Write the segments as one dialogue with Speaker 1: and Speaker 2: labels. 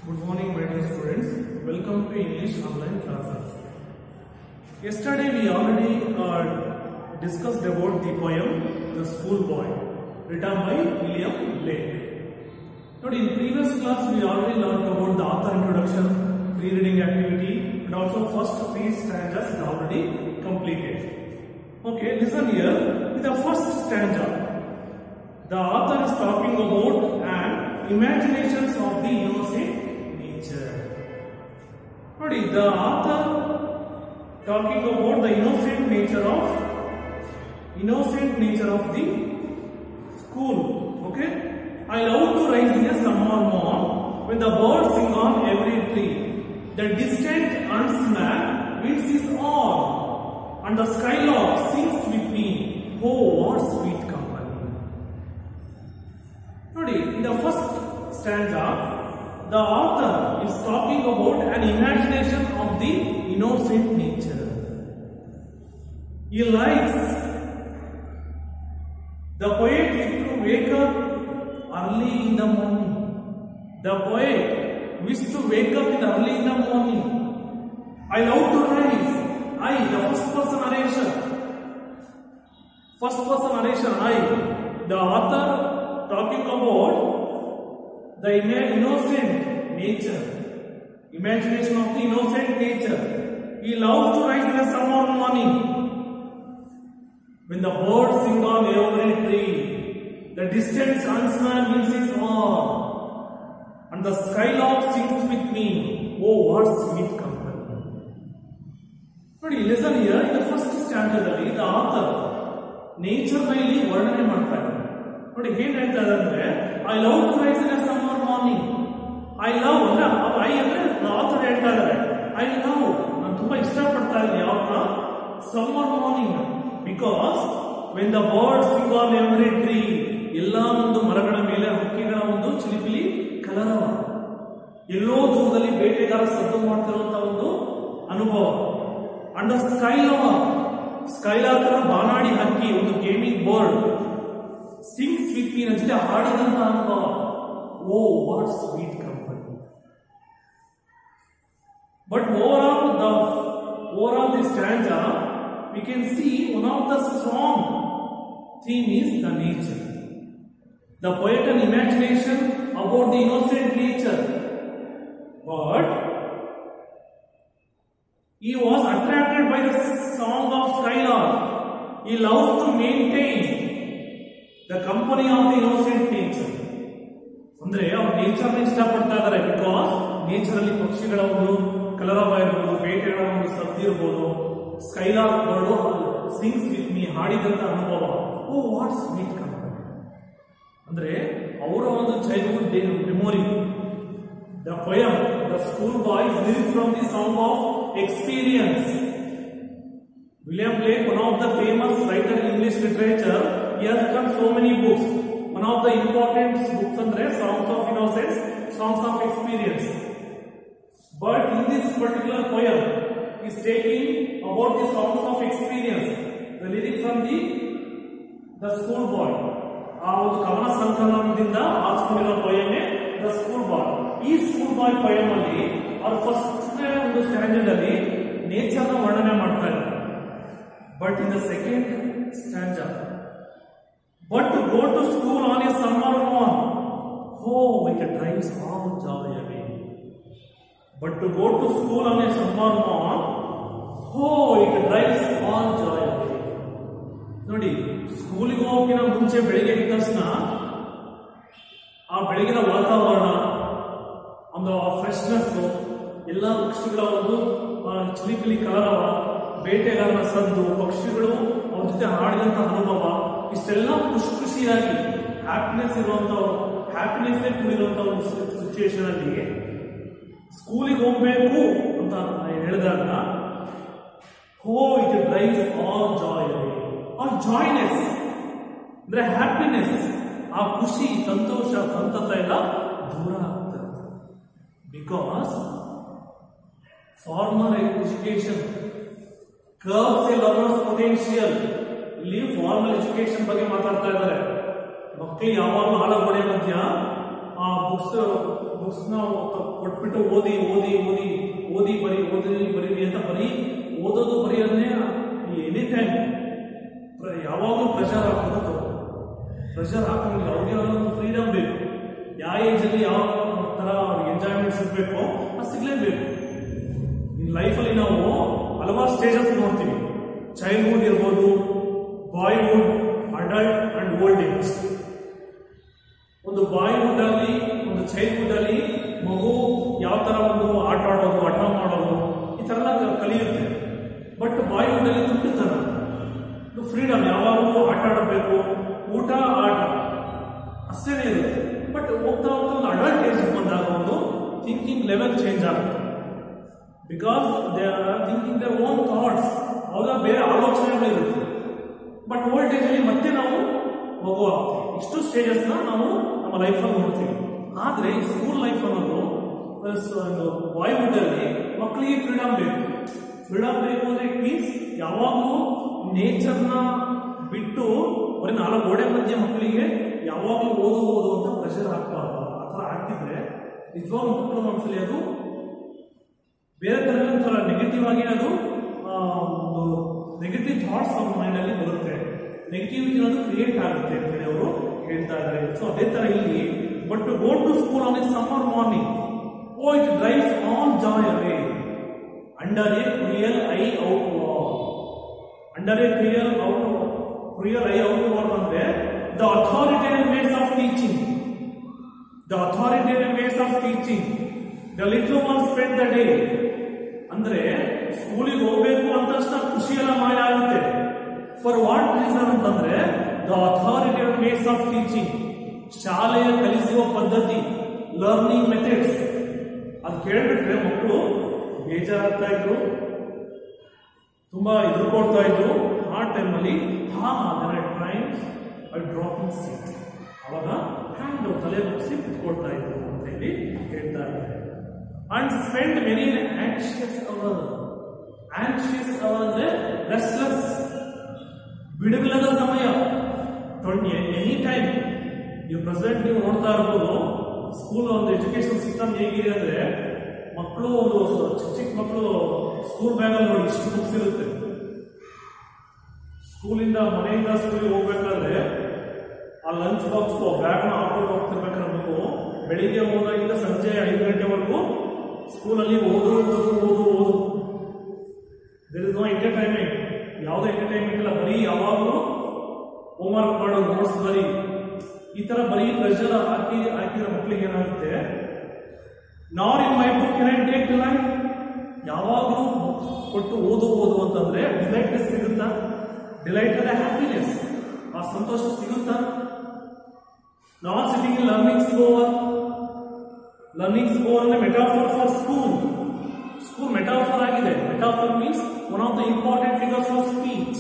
Speaker 1: Good morning, my dear students. Welcome to English online classes. Yesterday we already uh, discussed about the poem The Schoolboy, written by William Blake. Now, in previous class we already learned about the author introduction, pre-reading activity, and also first three stanzas is already completed. Okay, listen here. In the first stanza, the author is talking about an imaginations of the innocent nature. ನೋಡಿ the author talking about the innocent nature of innocent nature of the school. Okay, I love to rise in a summer morn when the birds sing on every tree. The distant huntsman winds his horn, and the skylark sings with me. Oh, what sweet company! ನೋಡಿ in the first stanza the author is talking about an imagination of the innocent nature he likes the poet used to wake up early in the morning the poet wished to wake up in early in the morning i love to rise i the first person narration first person narration i the author talking about the ima- innocent nature imagination of the innocent nature he loves to rise in the summer morning when the birds sing on every tree the distant huntsman winds his horn and the skylark sings with me oh what sweet company ನೋಡಿ lesson here in first standard ಅಲ್ಲಿ the author nature ನ ಇಲ್ಲಿ ವರ್ಣನೆ ಮಾಡ್ತಾ ಇದ್ದಾರೆ ನೋಡಿ ಏನ್ ಹೇಳ್ತಾ ಇದ್ದಾರೆ ಅಂದ್ರೆ I love to rise in summer morning I love ಅಂದ್ರೆ ಐ ಅಂದ್ರೆ ಆಥರ್ ಹೇಳ್ತಾ ಇದ್ದಾರೆ ಐ ಲವ್ ನಾನು ತುಂಬಾ ಇಷ್ಟಪಡ್ತಾ ಇದ್ದೀನಿ ಯಾವನ್ನ summer morning because when the bird sing on every tree ಎಲ್ಲ ಒಂದು ಮರಗಳ ಮೇಲೆ ಹಕ್ಕಿಗಳ ಒಂದು ಚಿಲಿಪಿಲಿ ಕಲರವ ಎಲ್ಲೋ ದೂರದಲ್ಲಿ ಬೇಟೆಗಾರ ಸದ್ದು ಮಾಡ್ತಿರುವಂತ ಒಂದು ಅನುಭವ ಅಂಡ್ ಸ್ಕೈಲಾರ್ ಸ್ಕೈಲಾರ್ ತರ ಬಾನಾಡಿ ಹಕ್ಕಿ ಒಂದು ಗೇಮಿಂಗ್ ಬರ್ಡ್ ಸಿಂಗ್ಸ್ ವಿತ್ ಮೀ ಜೊತೆ ಹಾಡಿದಂತ ಅನುಭವ O what sweet company but over all the over all this stanza we can see one of the strong theme is the nature the poet and imagination about the innocent nature but he was attracted by the song of Skylark. He loves to maintain the company of the innocent nature. ಅಂದ್ರೆ ಅವ್ರು nature ಇಷ್ಟಪಡ್ತಾ ಇದ್ದಾರೆ because nature ಅಲ್ಲಿ ಪಕ್ಷಿಗಳ ಒಂದು ಕಲರವ ಇರ್ಬೋದು ಬೇಟೆಗಳ ಒಂದು ಸದ್ದು ಇರ್ಬೋದು skylark bird sings with me ಹಾಡಿದಂತ ಅನುಭವ ಓ ವಾಟ್ ಸ್ವೀಟ್ ಕಂಪನಿ ಅಂದ್ರೆ ಅವರ ಒಂದು childhood day memory The poem, The Schoolboy, is lyrics from the song of experience. William Blake, one of the famous writer in English literature, he has written so many books. One of the important books andre Songs of Innocence, Songs of Experience. But in this particular poem, he is taking about the songs of experience, the lyrics from the the schoolboy. ಆ ಒಂದು ಕವನ ಸಂಕಲನದಿಂದ ಆರಿಸ್ಕೊಂಡಿರೋ ಪೊಯಮೇ the school ಬಾಯ್ ಈ school boy poem ಅಲ್ಲಿ ಅವ್ರು first ಒಂದು standard ಅಲ್ಲಿ nature ನ ವರ್ಣನೆ ಮಾಡ್ತಾ ಇದ್ದಾರೆ but in the second stanza but to go to school on a summer morn O it drives all joy away but to go to school on a summer morn O it drives all joy away ನೋಡಿ ಸ್ಕೂಲಿಗೆ ಹೋಗೋಕಿನ ಮುಂಚೆ ಬೆಳಿಗ್ಗೆ ಎದ್ದ ತಕ್ಷಣ ಆ ಬೆಳಗಿನ ವಾತಾವರಣ ಒಂದು ಆ ಫ್ರೆಶ್ನೆಸ್ ಎಲ್ಲ ಪಕ್ಷಿಗಳ ಒಂದು ಆ ಚಿಲಿಪಿಲಿ ಕಲರವ ಬೇಟೆಗಾರನ ಸದ್ದು ಪಕ್ಷಿಗಳು ಅವ್ರ ಜೊತೆ ಹಾಡಿದಂತ ಅನುಭವ ಇಷ್ಟೆಲ್ಲ ಖುಷಿ ಖುಷಿಯಾಗಿ ಹ್ಯಾಪಿನೆಸ್ ಇರುವಂತ ಹ್ಯಾಪಿನೆಸ್ ಕೂಡಿರುವಂತ ಒಂದು ಸಿಚುಯೇಷನ್ ಅಲ್ಲಿ ಸ್ಕೂಲಿಗೆ ಹೋಗ್ಬೇಕು ಅಂತ ಹೇಳಿದಾಗ ಹೋ ಇಟ್ ಡ್ರೈವ್ಸ್ ಆಲ್ ಜಾಯ್ ಆ ಜಾಯ್ನೆಸ್ ಅಂದ್ರೆ ಹ್ಯಾಪಿನೆಸ್ ಆ ಖುಷಿ ಸಂತೋಷ ಸಂತಸ ಎಲ್ಲ ದೂರ ಆಗ್ತದೆ because formal education curves a learner's potential ಇಲ್ಲಿ ಫಾರ್ಮಲ್ ಎಜುಕೇಶನ್ ಬಗ್ಗೆ ಮಾತಾಡ್ತಾ ಇದ್ದಾರೆ ಮಕ್ಕಳು ಯಾವಾಗಲೂ ಹಾಳಗೋಡೆ ಮಧ್ಯ ಆ ಬುಕ್ಸ್ ಬುಕ್ಸ್ನ ಕೊಟ್ಬಿಟ್ಟು ಓದಿ ಓದಿ ಓದಿ ಓದಿ ಬರೀ ಓದಿ ಬರೀರಿ ಅಂತ ಬರೀ ಓದೋದು ಬರೆಯೋದನ್ನೇ ಎನಿ ಟೈಮ್ ಯಾವಾಗಲೂ ಪ್ರೆಷರ್ ಹಾಕೋದು ಪ್ರೆಷರ್ ಹಾಕೋಂಗಿಲ್ಲ ಅವ್ರಿಗೆ ಒಂದು ಫ್ರೀಡಮ್ ಬೇಕು ಯಾವ ಏಜಲ್ಲಿ ಯಾವ ಥರ ಅವ್ರಿಗೆ ಎಂಜಾಯ್ಮೆಂಟ್ ಸಿಗಬೇಕು ಅದು ಸಿಗಲೇಬೇಕು ಈ ಲೈಫಲ್ಲಿ ನಾವು ಹಲವಾರು ಸ್ಟೇಜಸ್ ನೋಡ್ತೀವಿ ಚೈಲ್ಡ್ಹುಡ್ ಇರ್ಬೋದು boyhood adult and old age ಒಂದು ಬಾಯ್ಹುಡ್ ಅಲ್ಲಿ ಒಂದು ಚೈಲ್ಡ್ಹುಡ್ ಅಲ್ಲಿ ಮಗು ಯಾವ ತರ ಒಂದು ಆಟ ಆಡೋದು ಹಠ ಮಾಡೋದು ಈ ತರ ಎಲ್ಲ ಕಲಿಯುತ್ತೆ ಬಟ್ ಬಾಯ್ಹುಡ್ ಅಲ್ಲಿ ತುಂಟುತನ ಫ್ರೀಡಮ್ ಯಾವಾಗಲೂ ಆಟ ಆಡಬೇಕು ಊಟ ಆಟ ಅಷ್ಟೇನೆ ಇರುತ್ತೆ ಬಟ್ ಹೋಗ್ತಾ ಹೋಗ್ತಾ ಒಂದು ಅಡಲ್ಟ್ ಏಜ್ ಬಂದಾಗ ಒಂದು ಥಿಂಕಿಂಗ್ ಲೆವೆಲ್ ಚೇಂಜ್ ಆಗುತ್ತೆ because they are thinking their own thoughts ಅವರ ಬೇರೆ ಆಲೋಚನೆಗಳಿರುತ್ತೆ ಬಟ್ ಓಲ್ಡ್ ಏಜಲ್ಲಿ ಮತ್ತೆ ನಾವು ಮಗು ಆಗ್ತೀವಿ ಇಷ್ಟು ಸ್ಟೇಜಸ್ನ ನಾವು ನಮ್ಮ ಲೈಫಲ್ಲಿ ನೋಡ್ತೀವಿ ಆದರೆ ಈ ಸ್ಕೂಲ್ ಲೈಫ್ ಅನ್ನೋದು ಬಾಯ್ವುಡ್ ಅಲ್ಲಿ ಮಕ್ಕಳಿಗೆ ಫ್ರೀಡಮ್ ಬೇಕು ಫ್ರೀಡಮ್ ಬೇಕು ಅಂದ್ರೆ ಇಟ್ ಮೀನ್ಸ್ ಯಾವಾಗಲೂ ನೇಚರ್ನ ಬಿಟ್ಟು ಬರೀ ನಾಲ್ಕು ಗೋಡೆ ಮಧ್ಯೆ ಮಕ್ಕಳಿಗೆ ಯಾವಾಗಲೂ ಓದು ಓದು ಅಂತ ಪ್ರೆಷರ್ ಹಾಕ್ಬಾರ್ದು ಆ ಥರ ಹಾಕಿದ್ರೆ ನಿಜವಾಗ್ಲೂ ಮಕ್ಕಳು ಮನಸ್ಸಲ್ಲಿ ಅದು ಬೇರೆ ಥರ ಒಂಥರ ನೆಗೆಟಿವ್ ಆಗಿ ಅದು ಆ, ಒಂದು ನೆಗೆಟಿವ್ ಥಾಟ್ಸ್ ನಮ್ಮ ಮೈಂಡಲ್ಲಿ ಬರುತ್ತೆ ನೆಗೆಟಿವಿಟಿ ಅನ್ನೋದು ಕ್ರಿಯೇಟ್ ಆಗುತ್ತೆ ಅಂತೇಳಿ ಅವರು ಹೇಳ್ತಾ ಇದ್ದಾರೆ ಸೊ ಅದೇ ಥರ ಇಲ್ಲಿ but go to school on a summer morning O it drives on joy away under a cruel eye outworn under a cruel out cruel eye outworn ಅಂದ್ರೆ the authoritarian ways of teaching the authoritarian ways of teaching the little one spend the day ಅಂದ್ರೆ ಸ್ಕೂಲಿಗೆ ಹೋಗ್ಬೇಕು ಅಂತ ತಕ್ಷಣ ಖುಷಿ ಎಲ್ಲ ಮಾಯ ಆಗುತ್ತೆ ಫಾರ್ ವಾಟ್ ರೀಸನ್ ಅಂತಂದ್ರೆ the authoritarian ways of teaching ಶಾಲೆಯ ಕಲಿಸುವ ಪದ್ಧತಿ ಲರ್ನಿಂಗ್ ಮೆಥಡ್ಸ್ ಅದು ಕೇಳ್ಬಿಟ್ರೆ ಮಕ್ಕಳು ಬೇಜಾರಾಗ್ತಾ ಇದ್ರು ತುಂಬಾ ಎದುರ್ಕೊಳ್ತಾ ಇದ್ರು ಆ ಟೈಮಲ್ಲಿ ಹಾ ಅದರ train I drooping sit ಅವಾಗ ಹ್ಯಾಂಡ್ ತಲೆ ಮುಗಿಸಿ ಕುತ್ಕೊಳ್ತಾ ಇದ್ರು ಅಂತ ಹೇಳಿ ಹೇಳ್ತಾ ಇದ್ದಾರೆ and spend many anxious hour anxious hour ಅಂದ್ರೆ ರೆಸ್ಟ್ಲೆಸ್ ಬಿಡುವಿಲ್ಲದ ಸಮಯ ಎನಿ ಟೈಮ್ ನೀವು ಪ್ರೆಸೆಂಟ್ ನೀವು ನೋಡ್ತಾ ಇರ್ಬೋದು ಸ್ಕೂಲ್ ಒಂದು ಎಜುಕೇಶನ್ ಸಿಸ್ಟಮ್ ಹೇಗಿದೆ ಅಂದ್ರೆ ಮಕ್ಕಳು ಒಂದು ಚಿಕ್ಕ ಚಿಕ್ಕ ಮಕ್ಕಳು ಸ್ಕೂಲ್ ಬ್ಯಾಗಲ್ಲಿ ನೋಡಿ ಇಷ್ಟು ಬುಕ್ಸ್ ಇರುತ್ತೆ ಸ್ಕೂಲಿಂದ ಮನೆಯಿಂದ ಸ್ಕೂಲಿಗೆ ಹೋಗ್ಬೇಕಾದ್ರೆ ಆ ಲಂಚ್ ಬಾಕ್ಸ್ ಬ್ಯಾಗ್ನ ಹಾಕೊಂಡು ಹೋಗ್ತಿರ್ಬೇಕಾದ್ರೆ ಮಗು ಬೆಳಿಗ್ಗೆ ಹೋದಾಗಿಂದ ಸಂಜೆ ಐದು ಗಂಟೆವರೆಗೂ ಸ್ಕೂಲಲ್ಲಿ ಓದು ಓದು ಓದು ಓದು ದೇರ್ ಇಸ್ ನೋ ಎಂಟರ್ಟೈನ್ಮೆಂಟ್ ಯಾವುದೇ ಎಂಟರ್ಟೈನ್ಮೆಂಟ್ ಇಲ್ಲ ಬರೀ ಯಾವಾಗಲೂ ಹೋಮ್ವರ್ಕ್ ಮಾಡು ನೋಟ್ಸ್ ಬರೀ ಈ ತರ ಬರೀ ಪ್ರೆಷರ್ ಹಾಕಿ ಹಾಕಿದ್ರೆ ಮಕ್ಕಳಿಗೆ ಏನಾಗುತ್ತೆ nor in my book can I take delight ಯಾವಾಗಲೂ ಕೊಟ್ಟು ಓದು ಓದು ಅಂತಂದ್ರೆ ಡಿಲೈಟ್ನೆಸ್ ಸಿಗುತ್ತಾ ಡಿಲೈಟ್ ಅಂದ್ರೆ ಹ್ಯಾಪಿನೆಸ್ ಆ ಸಂತೋಷ ಸಿಗುತ್ತಾ not sitting in learning score learning score ಅಂದ್ರೆ metaphor for school school metaphor ಆಗಿದೆ metaphor means one of the important figures of speech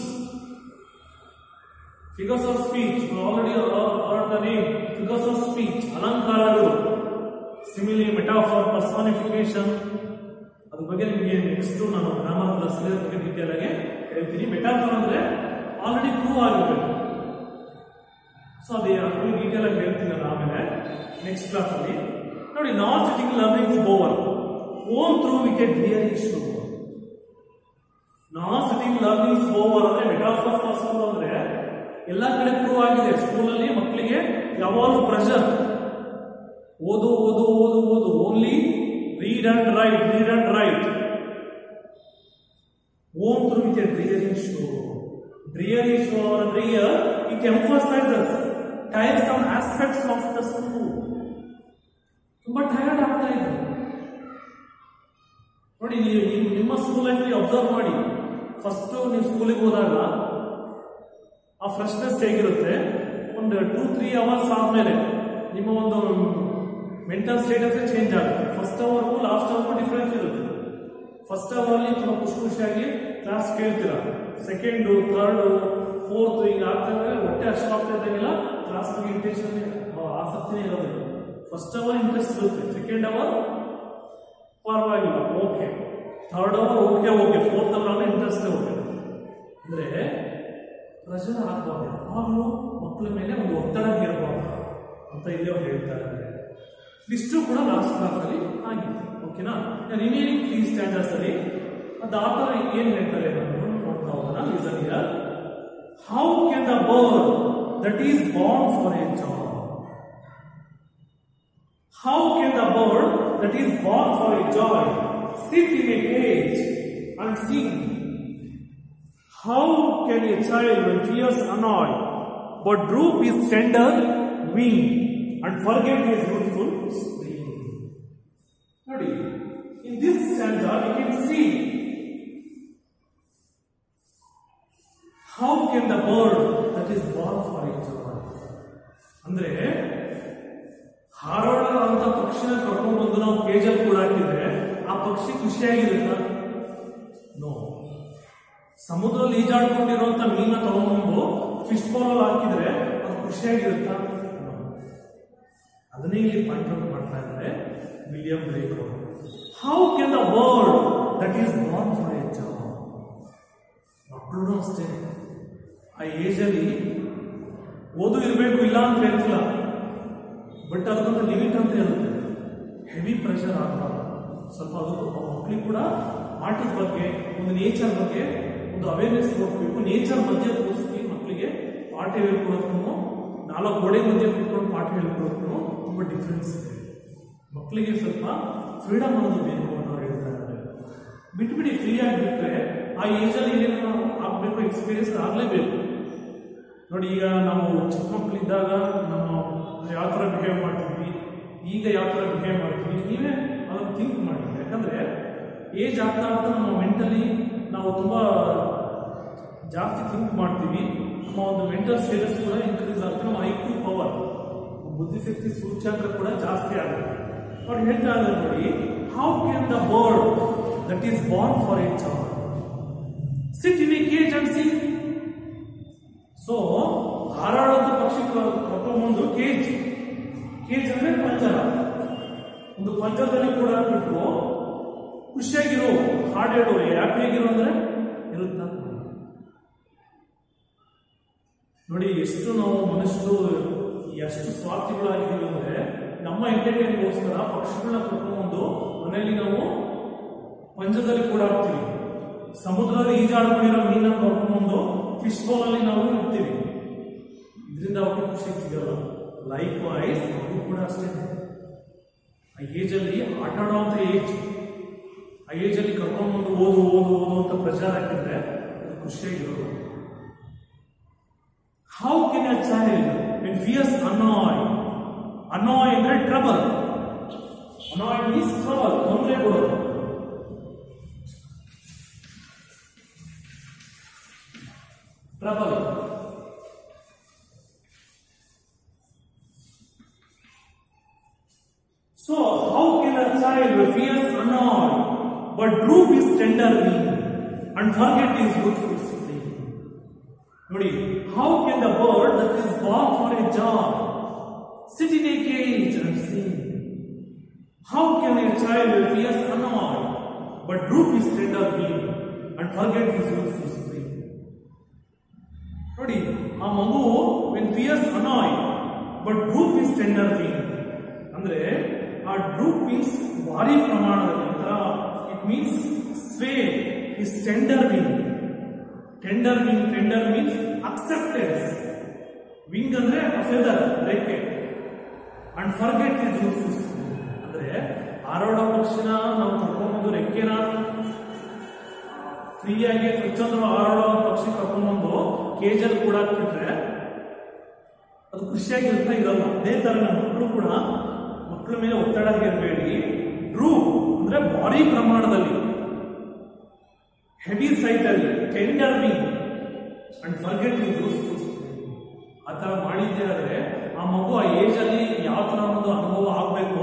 Speaker 1: figures of speech already the name figures of speech ಅಲಂಕಾರಗಳು simile metaphor personification ಅದ್ರ ಬಗ್ಗೆ ನಿಮಗೆ next ನಾನು grammar class ಬಗ್ಗೆ detail ಆಗಿ ಹೇಳ್ತೀನಿ ಮೆಟಾಫರ್ ಅಂದ್ರೆ ಆಲ್ರೆಡಿ ಪ್ರೂವ್ ಆಗಿರ್ಬೇಕು ಸೊ ಅದೇ ಫುಲ್ ಡೀಟೇಲ್ ಆಗಿ ಹೇಳ್ತೀನಿ ನಾನು ಆಮೇಲೆ ನೆಕ್ಸ್ಟ್ ಕ್ಲಾಸ್ ಅಲ್ಲಿ ನೋಡಿ not sitting learning over worn through wicket real issue not sitting learning over ಅಂದ್ರೆ ಮೆಟಾಫರ್ ಫಾರ್ ಸ್ಕೂಲ್ ಅಂದ್ರೆ ಎಲ್ಲ ಕಡೆ ಪ್ರೂವ್ ಆಗಿದೆ ಸ್ಕೂಲಲ್ಲಿ ಮಕ್ಕಳಿಗೆ ಯಾವಾಗಲೂ ಪ್ರೆಷರ್ ಓದು ಓದು ಓದು ಓದು only read and write read and write worn through with a dreary shower dreary shower ಅಂದ್ರೆ it emphasises tiresome aspects of the school ತುಂಬಾ ಟಯರ್ಡ್ ಆಗ್ತಾ ಇದ್ರು ನೋಡಿ ನೀವು ನೀವು ನಿಮ್ಮ ಸ್ಕೂಲ್ ಲೈಫ್ ಅಬ್ಸರ್ವ್ ಮಾಡಿ ಫಸ್ಟ್ ನೀವು ಸ್ಕೂಲಿಗೆ ಹೋದಾಗ ಆ ಫ್ರೆಶ್ನೆಸ್ ಹೇಗಿರುತ್ತೆ ಒಂದು ಟೂ ತ್ರೀ ಅವರ್ಸ್ ಆದಮೇಲೆ ನಿಮ್ಮ ಒಂದು ಮೆಂಟಲ್ ಸ್ಟೇಟಸ್ ಚೇಂಜ್ ಆಗುತ್ತೆ ಫಸ್ಟ್ ಅವರ್ಗೂ ಲಾಸ್ಟ್ ಅವರ್ಗೂ ಡಿಫ್ರೆನ್ಸ್ ಇರುತ್ತೆ ಫಸ್ಟ್ ಅವರಲ್ಲಿ ತುಂಬ ಖುಷಿ ಖುಷಿಯಾಗಿ ಕ್ಲಾಸ್ ಕೇಳ್ತೀರಾ ಸೆಕೆಂಡು ಥರ್ಡು ಫೋರ್ತ್ ಈಗ ಆಗ್ತಾ ಇದ್ರೆ ಹೊಟ್ಟೆ ಅಷ್ಟಾಗ್ತಾ ಇದ್ದಂಗೆಲ್ಲ ಕ್ಲಾಸ್ ಬಗ್ಗೆ ಇಂಟೆನ್ಷನ್ ಆಸಕ್ತಿನೇ ಇರೋದಿಲ್ಲ ಫಸ್ಟ್ ಅವರ್ ಇಂಟ್ರೆಸ್ಟ್ ಇರುತ್ತೆ ಸೆಕೆಂಡ್ ಅವರ್ ಪರವಾಗಿಲ್ಲ okay third hour okay okay fourth hour ಆದರೆ ಇಂಟ್ರೆಸ್ಟ್ ಓಕೆ ಅಂದರೆ ಪ್ರೆಷರ್ ಹಾಕಬಾರ್ದು ಯಾವಾಗಲೂ ಮಕ್ಕಳ ಮೇಲೆ ಒಂದು ಒತ್ತಡ ಹೇರಬಾರ್ದು ಅಂತ ಇಲ್ಲಿ ಅವ್ರು ಹೇಳ್ತಾ ಇದ್ದಾರೆ ಇಷ್ಟು ಕೂಡ ಲಾಸ್ಟ್ ಕ್ಲಾಸ್ ಅಲ್ಲಿ ಆಗಿದೆ ಓಕೆನಾ ರಿಮೈನಿಂಗ್ ತ್ರೀ ಸ್ಟ್ಯಾಂಡರ್ಡ್ಸ್ ಅಲ್ಲಿ ಅದು ಆತರ ಏನ್ ಹೇಳ್ತಾರೆ ಅನ್ನೋದನ್ನ ನೋಡ್ತಾ ಹೋಗೋಣ listen here how can the bird that is born for a job how can the bird that is born for a joy sit in a cage and sing How can a child when fears annoy, but droop his tender wing and forget his youthful spring? ನೋಡಿ in this stanza we can see how can the bird that is born for a joy ಅಂದ್ರೆ ಹಾರೋಣ ಅಂತ ಪಕ್ಷಿನ ಕರ್ಕೊಂಡು ಬಂದು ನಾವು ಕೇಜಲ್ಲಿ ಕೂಡ ಹಾಕಿದ್ರೆ ಆ ಪಕ್ಷಿ ಖುಷಿಯಾಗಿರುತ್ತಾ ನೋ ಸಮುದ್ರದಲ್ಲಿ ಈಜಾಡ್ಕೊಂಡಿರುವಂತ ಮೀನ ತಗೊಂಡ್ಬಂದು ಫಿಶ್ ಬೌಲ್ ಹಾಕಿದ್ರೆ ಅದು ಖುಷಿಯಾಗಿರುತ್ತಾ ಅದನ್ನೇ ಇಲ್ಲಿ ಪಾಯಿಂಟ್ ಔಟ್ ಮಾಡ್ತಾ ಇದ್ದಾರೆ ವಿಲಿಯಂ ಬ್ರೇಕ್ ಅವರು how can the bird that is born for a job ಮಕ್ಕಳು ಅಷ್ಟೇ ಆ ಏಜ್ ಅಲ್ಲಿ ಓದು ಇರಬೇಕು ಇಲ್ಲ ಅಂತ ಹೇಳ್ತಿಲ್ಲ ಬಟ್ ಅದಕ್ಕೊಂದು ಲಿಮಿಟ್ ಅಂತ ಇರುತ್ತೆ ಹೆವಿ ಪ್ರೆಷರ್ ಆಗಬಾರ್ದು ಸ್ವಲ್ಪ ಅದು ಮಕ್ಕಳಿಗೆ ಕೂಡ ಆಟದ ಬಗ್ಗೆ ಒಂದು ನೇಚರ್ ಬಗ್ಗೆ ಒಂದು ಅವೇರ್ನೆಸ್ ಕೊಡಬೇಕು ನೇಚರ್ ಮಧ್ಯೆ ಕೂರಿಸಿ ಮಕ್ಕಳಿಗೆ ಪಾಠ ಹೇಳ್ಕೊಡೋದಕ್ಕೂ ನಾಲ್ಕು ಗೋಡೆ ಮಧ್ಯೆ ಕೂತ್ಕೊಂಡು ಪಾಠ ಹೇಳ್ಕೊಡೋದಕ್ಕೂ ತುಂಬ ಡಿಫ್ರೆನ್ಸ್ ಇದೆ ಮಕ್ಕಳಿಗೆ ಸ್ವಲ್ಪ ಫ್ರೀಡಮ್ ಅನ್ನೋದು ಬೇಕು ಅಂತ ಅವ್ರು ಹೇಳ್ತಾ ಇದ್ದಾರೆ ಬಿಟ್ಬಿಡಿ ಫ್ರೀ ಆಗಿ ಬಿಟ್ರೆ ಆ ಏಜಲ್ಲಿ ಏನೇನೋ ಆಗಬೇಕು ಎಕ್ಸ್ಪೀರಿಯನ್ಸ್ ಆಗಲೇಬೇಕು ನೋಡಿ ಈಗ ನಾವು ಚಿಕ್ಕ ಮಕ್ಕಳಿದ್ದಾಗ ನಮ್ಮ ಯಾವ ಥರ ಬಿಹೇವ್ ಮಾಡ್ತೀವಿ ಈಗ ಯಾವ ಥರ ಬಿಹೇವ್ ಮಾಡ್ತೀವಿ ನೀವೇ ಅದನ್ನು ಥಿಂಕ್ ಮಾಡಿ ಯಾಕಂದ್ರೆ ಏಜ್ ಆಗ್ತಾ ಆಗ್ತಾ ನಮ್ಮ ಮೆಂಟಲಿ ನಾವು ತುಂಬ ಜಾಸ್ತಿ ಥಿಂಕ್ ಮಾಡ್ತೀವಿ ನಮ್ಮ ಒಂದು ಮೆಂಟಲ್ ಸ್ಟೇಟಸ್ ಕೂಡ ಇನ್ಕ್ರೀಸ್ ಆಗುತ್ತೆ ನಮ್ಮ ಐ ಕ್ಯೂ ಪವರ್ ಬುದ್ಧಿಶಕ್ತಿ ಸೂಚ್ಯಾಂಕ ಕೂಡ ಜಾಸ್ತಿ ಆಗುತ್ತೆ ಅವ್ರು ಹೇಳ್ತಾ ಇದ್ದಾರೆ ನೋಡಿ how can the bird that is born for a job sit in a cage and ಸಿ ಸೊ ಹಾರಾಡೋದು ಪಕ್ಷಿ ಕರ್ಕೊಂಡ್ಬಂದು ಕೇಜ್ ಕೇಜ್ ಅಂದ್ರೆ ಪಂಜರ ಒಂದು ಪಂಜರದಲ್ಲಿ ಕೂಡ ಬಿಟ್ಟು ಖುಷಿಯಾಗಿರೋ ಹಾಡು ಹೇಳು ಹ್ಯಾಪಿಯಾಗಿರೋ ಅಂದ್ರೆ ಇರುತ್ತ ನೋಡಿ ಎಷ್ಟು ನಾವು ಮನುಷ್ಯರು ಎಷ್ಟು ಸ್ವಾರ್ಥಿಗಳಾಗಿದ್ದೀವಿ ಅಂದ್ರೆ ನಮ್ಮ ಎಂಟರ್ಟೈನ್ಗೋಸ್ಕರ ಪಕ್ಷಿಗಳನ್ನ ಕರ್ಕೊಂಡ್ಬಂದು ಮನೆಯಲ್ಲಿ ನಾವು ಪಂಜದಲ್ಲಿ ಕೂಡ ಹಾಕ್ತೀವಿ ಸಮುದ್ರದಲ್ಲಿ ಈಜಾಡ್ಕೊಂಡಿರೋ ಮೀನನ್ನು ಕರ್ಕೊಂಡ್ಬಂದು ಫಿಶ್ ಬೌಲ್ ಅಲ್ಲಿ ನಾವು ಇಡ್ತೀವಿ ಇದರಿಂದ ಅವ್ರಿಗೆ ಖುಷಿ ಸಿಗಲ್ಲ ಲೈಕ್ ವೈಸ್ ಅದು ಕೂಡ ಅಷ್ಟೇ ಆ ಏಜ್ ಅಲ್ಲಿ ಆಟ ಆಡುವಂತ ಏಜ್ ಆ ಏಜ್ ಅಲ್ಲಿ ಕರ್ಕೊಂಡ್ಬಂದು ಓದು ಓದು ಓದು ಅಂತ ಪ್ರಚಾರ ಹಾಕಿದ್ರೆ ಅದು ಖುಷಿಯಾಗಿರೋದು how can a child in fears annoy annoy ಅಂದ್ರೆ ಟ್ರಬಲ್ ಅನಾಯ್ ಮೀನ್ಸ್ ಟ್ರಬಲ್ ತೊಂದರೆ ಕೊಡೋದು trouble So, how can a child fears annoy, but droop his tender wing and forget his youthful spring? ನೋಡಿ how can the bird that is born for a job sit in a cage and sing? How can a child fears annoy, but droop his tender wing and forget his youthful spring? ನೋಡಿ ಆ ಮಗು when fears annoy but droop his tender wing ಅಂದ್ರೆ ಆ droop means ಭಾರಿ ಪ್ರಮಾಣದಲ್ಲಿ it means sway his tender wing tender wing tender means acceptance wing ಅಂದ್ರೆ feather ರೆಕ್ಕೆ and forget his useful ಅಂದ್ರೆ ಹಾರಾಡೋ ಪಕ್ಷಿನ ನಾವು ಕರ್ಕೊಂಡ್ಬಂದು ರೆಕ್ಕೆನ ಫ್ರೀಯಾಗಿ ಪ್ರತಿಯೊಂದು ಹಾರಾಡೋ ಪಕ್ಷಿ ಕರ್ಕೊಂಡ್ಬಂದು ಕೇಜಲ್ಲಿ ಕೂಡ ಬಿಟ್ರೆ ಅದು ಖುಷಿಯಾಗಿರ್ತಾ ಇರಲ್ಲ ಅದೇ ತರ ನಮ್ಮ ಮಕ್ಕಳು ಕೂಡ ಮಕ್ಕಳ ಮೇಲೆ ಒತ್ತಡ ಇರಬೇಡಿ ಡ್ರೂ ಅಂದ್ರೆ ಭಾರಿ ಪ್ರಮಾಣದಲ್ಲಿ ಹೆವಿ ಸೈಟ್ ಅಲ್ಲಿ ಟೆಂಡರ್ ಮೀ ಅಂಡ್ ಫರ್ಗೆಟ್ ಆ ತರ ಮಾಡಿದ್ದೆ ಆದ್ರೆ ಆ ಮಗು ಆ ಏಜ್ ಅಲ್ಲಿ ಯಾವ ತರ ಒಂದು ಅನುಭವ ಆಗ್ಬೇಕು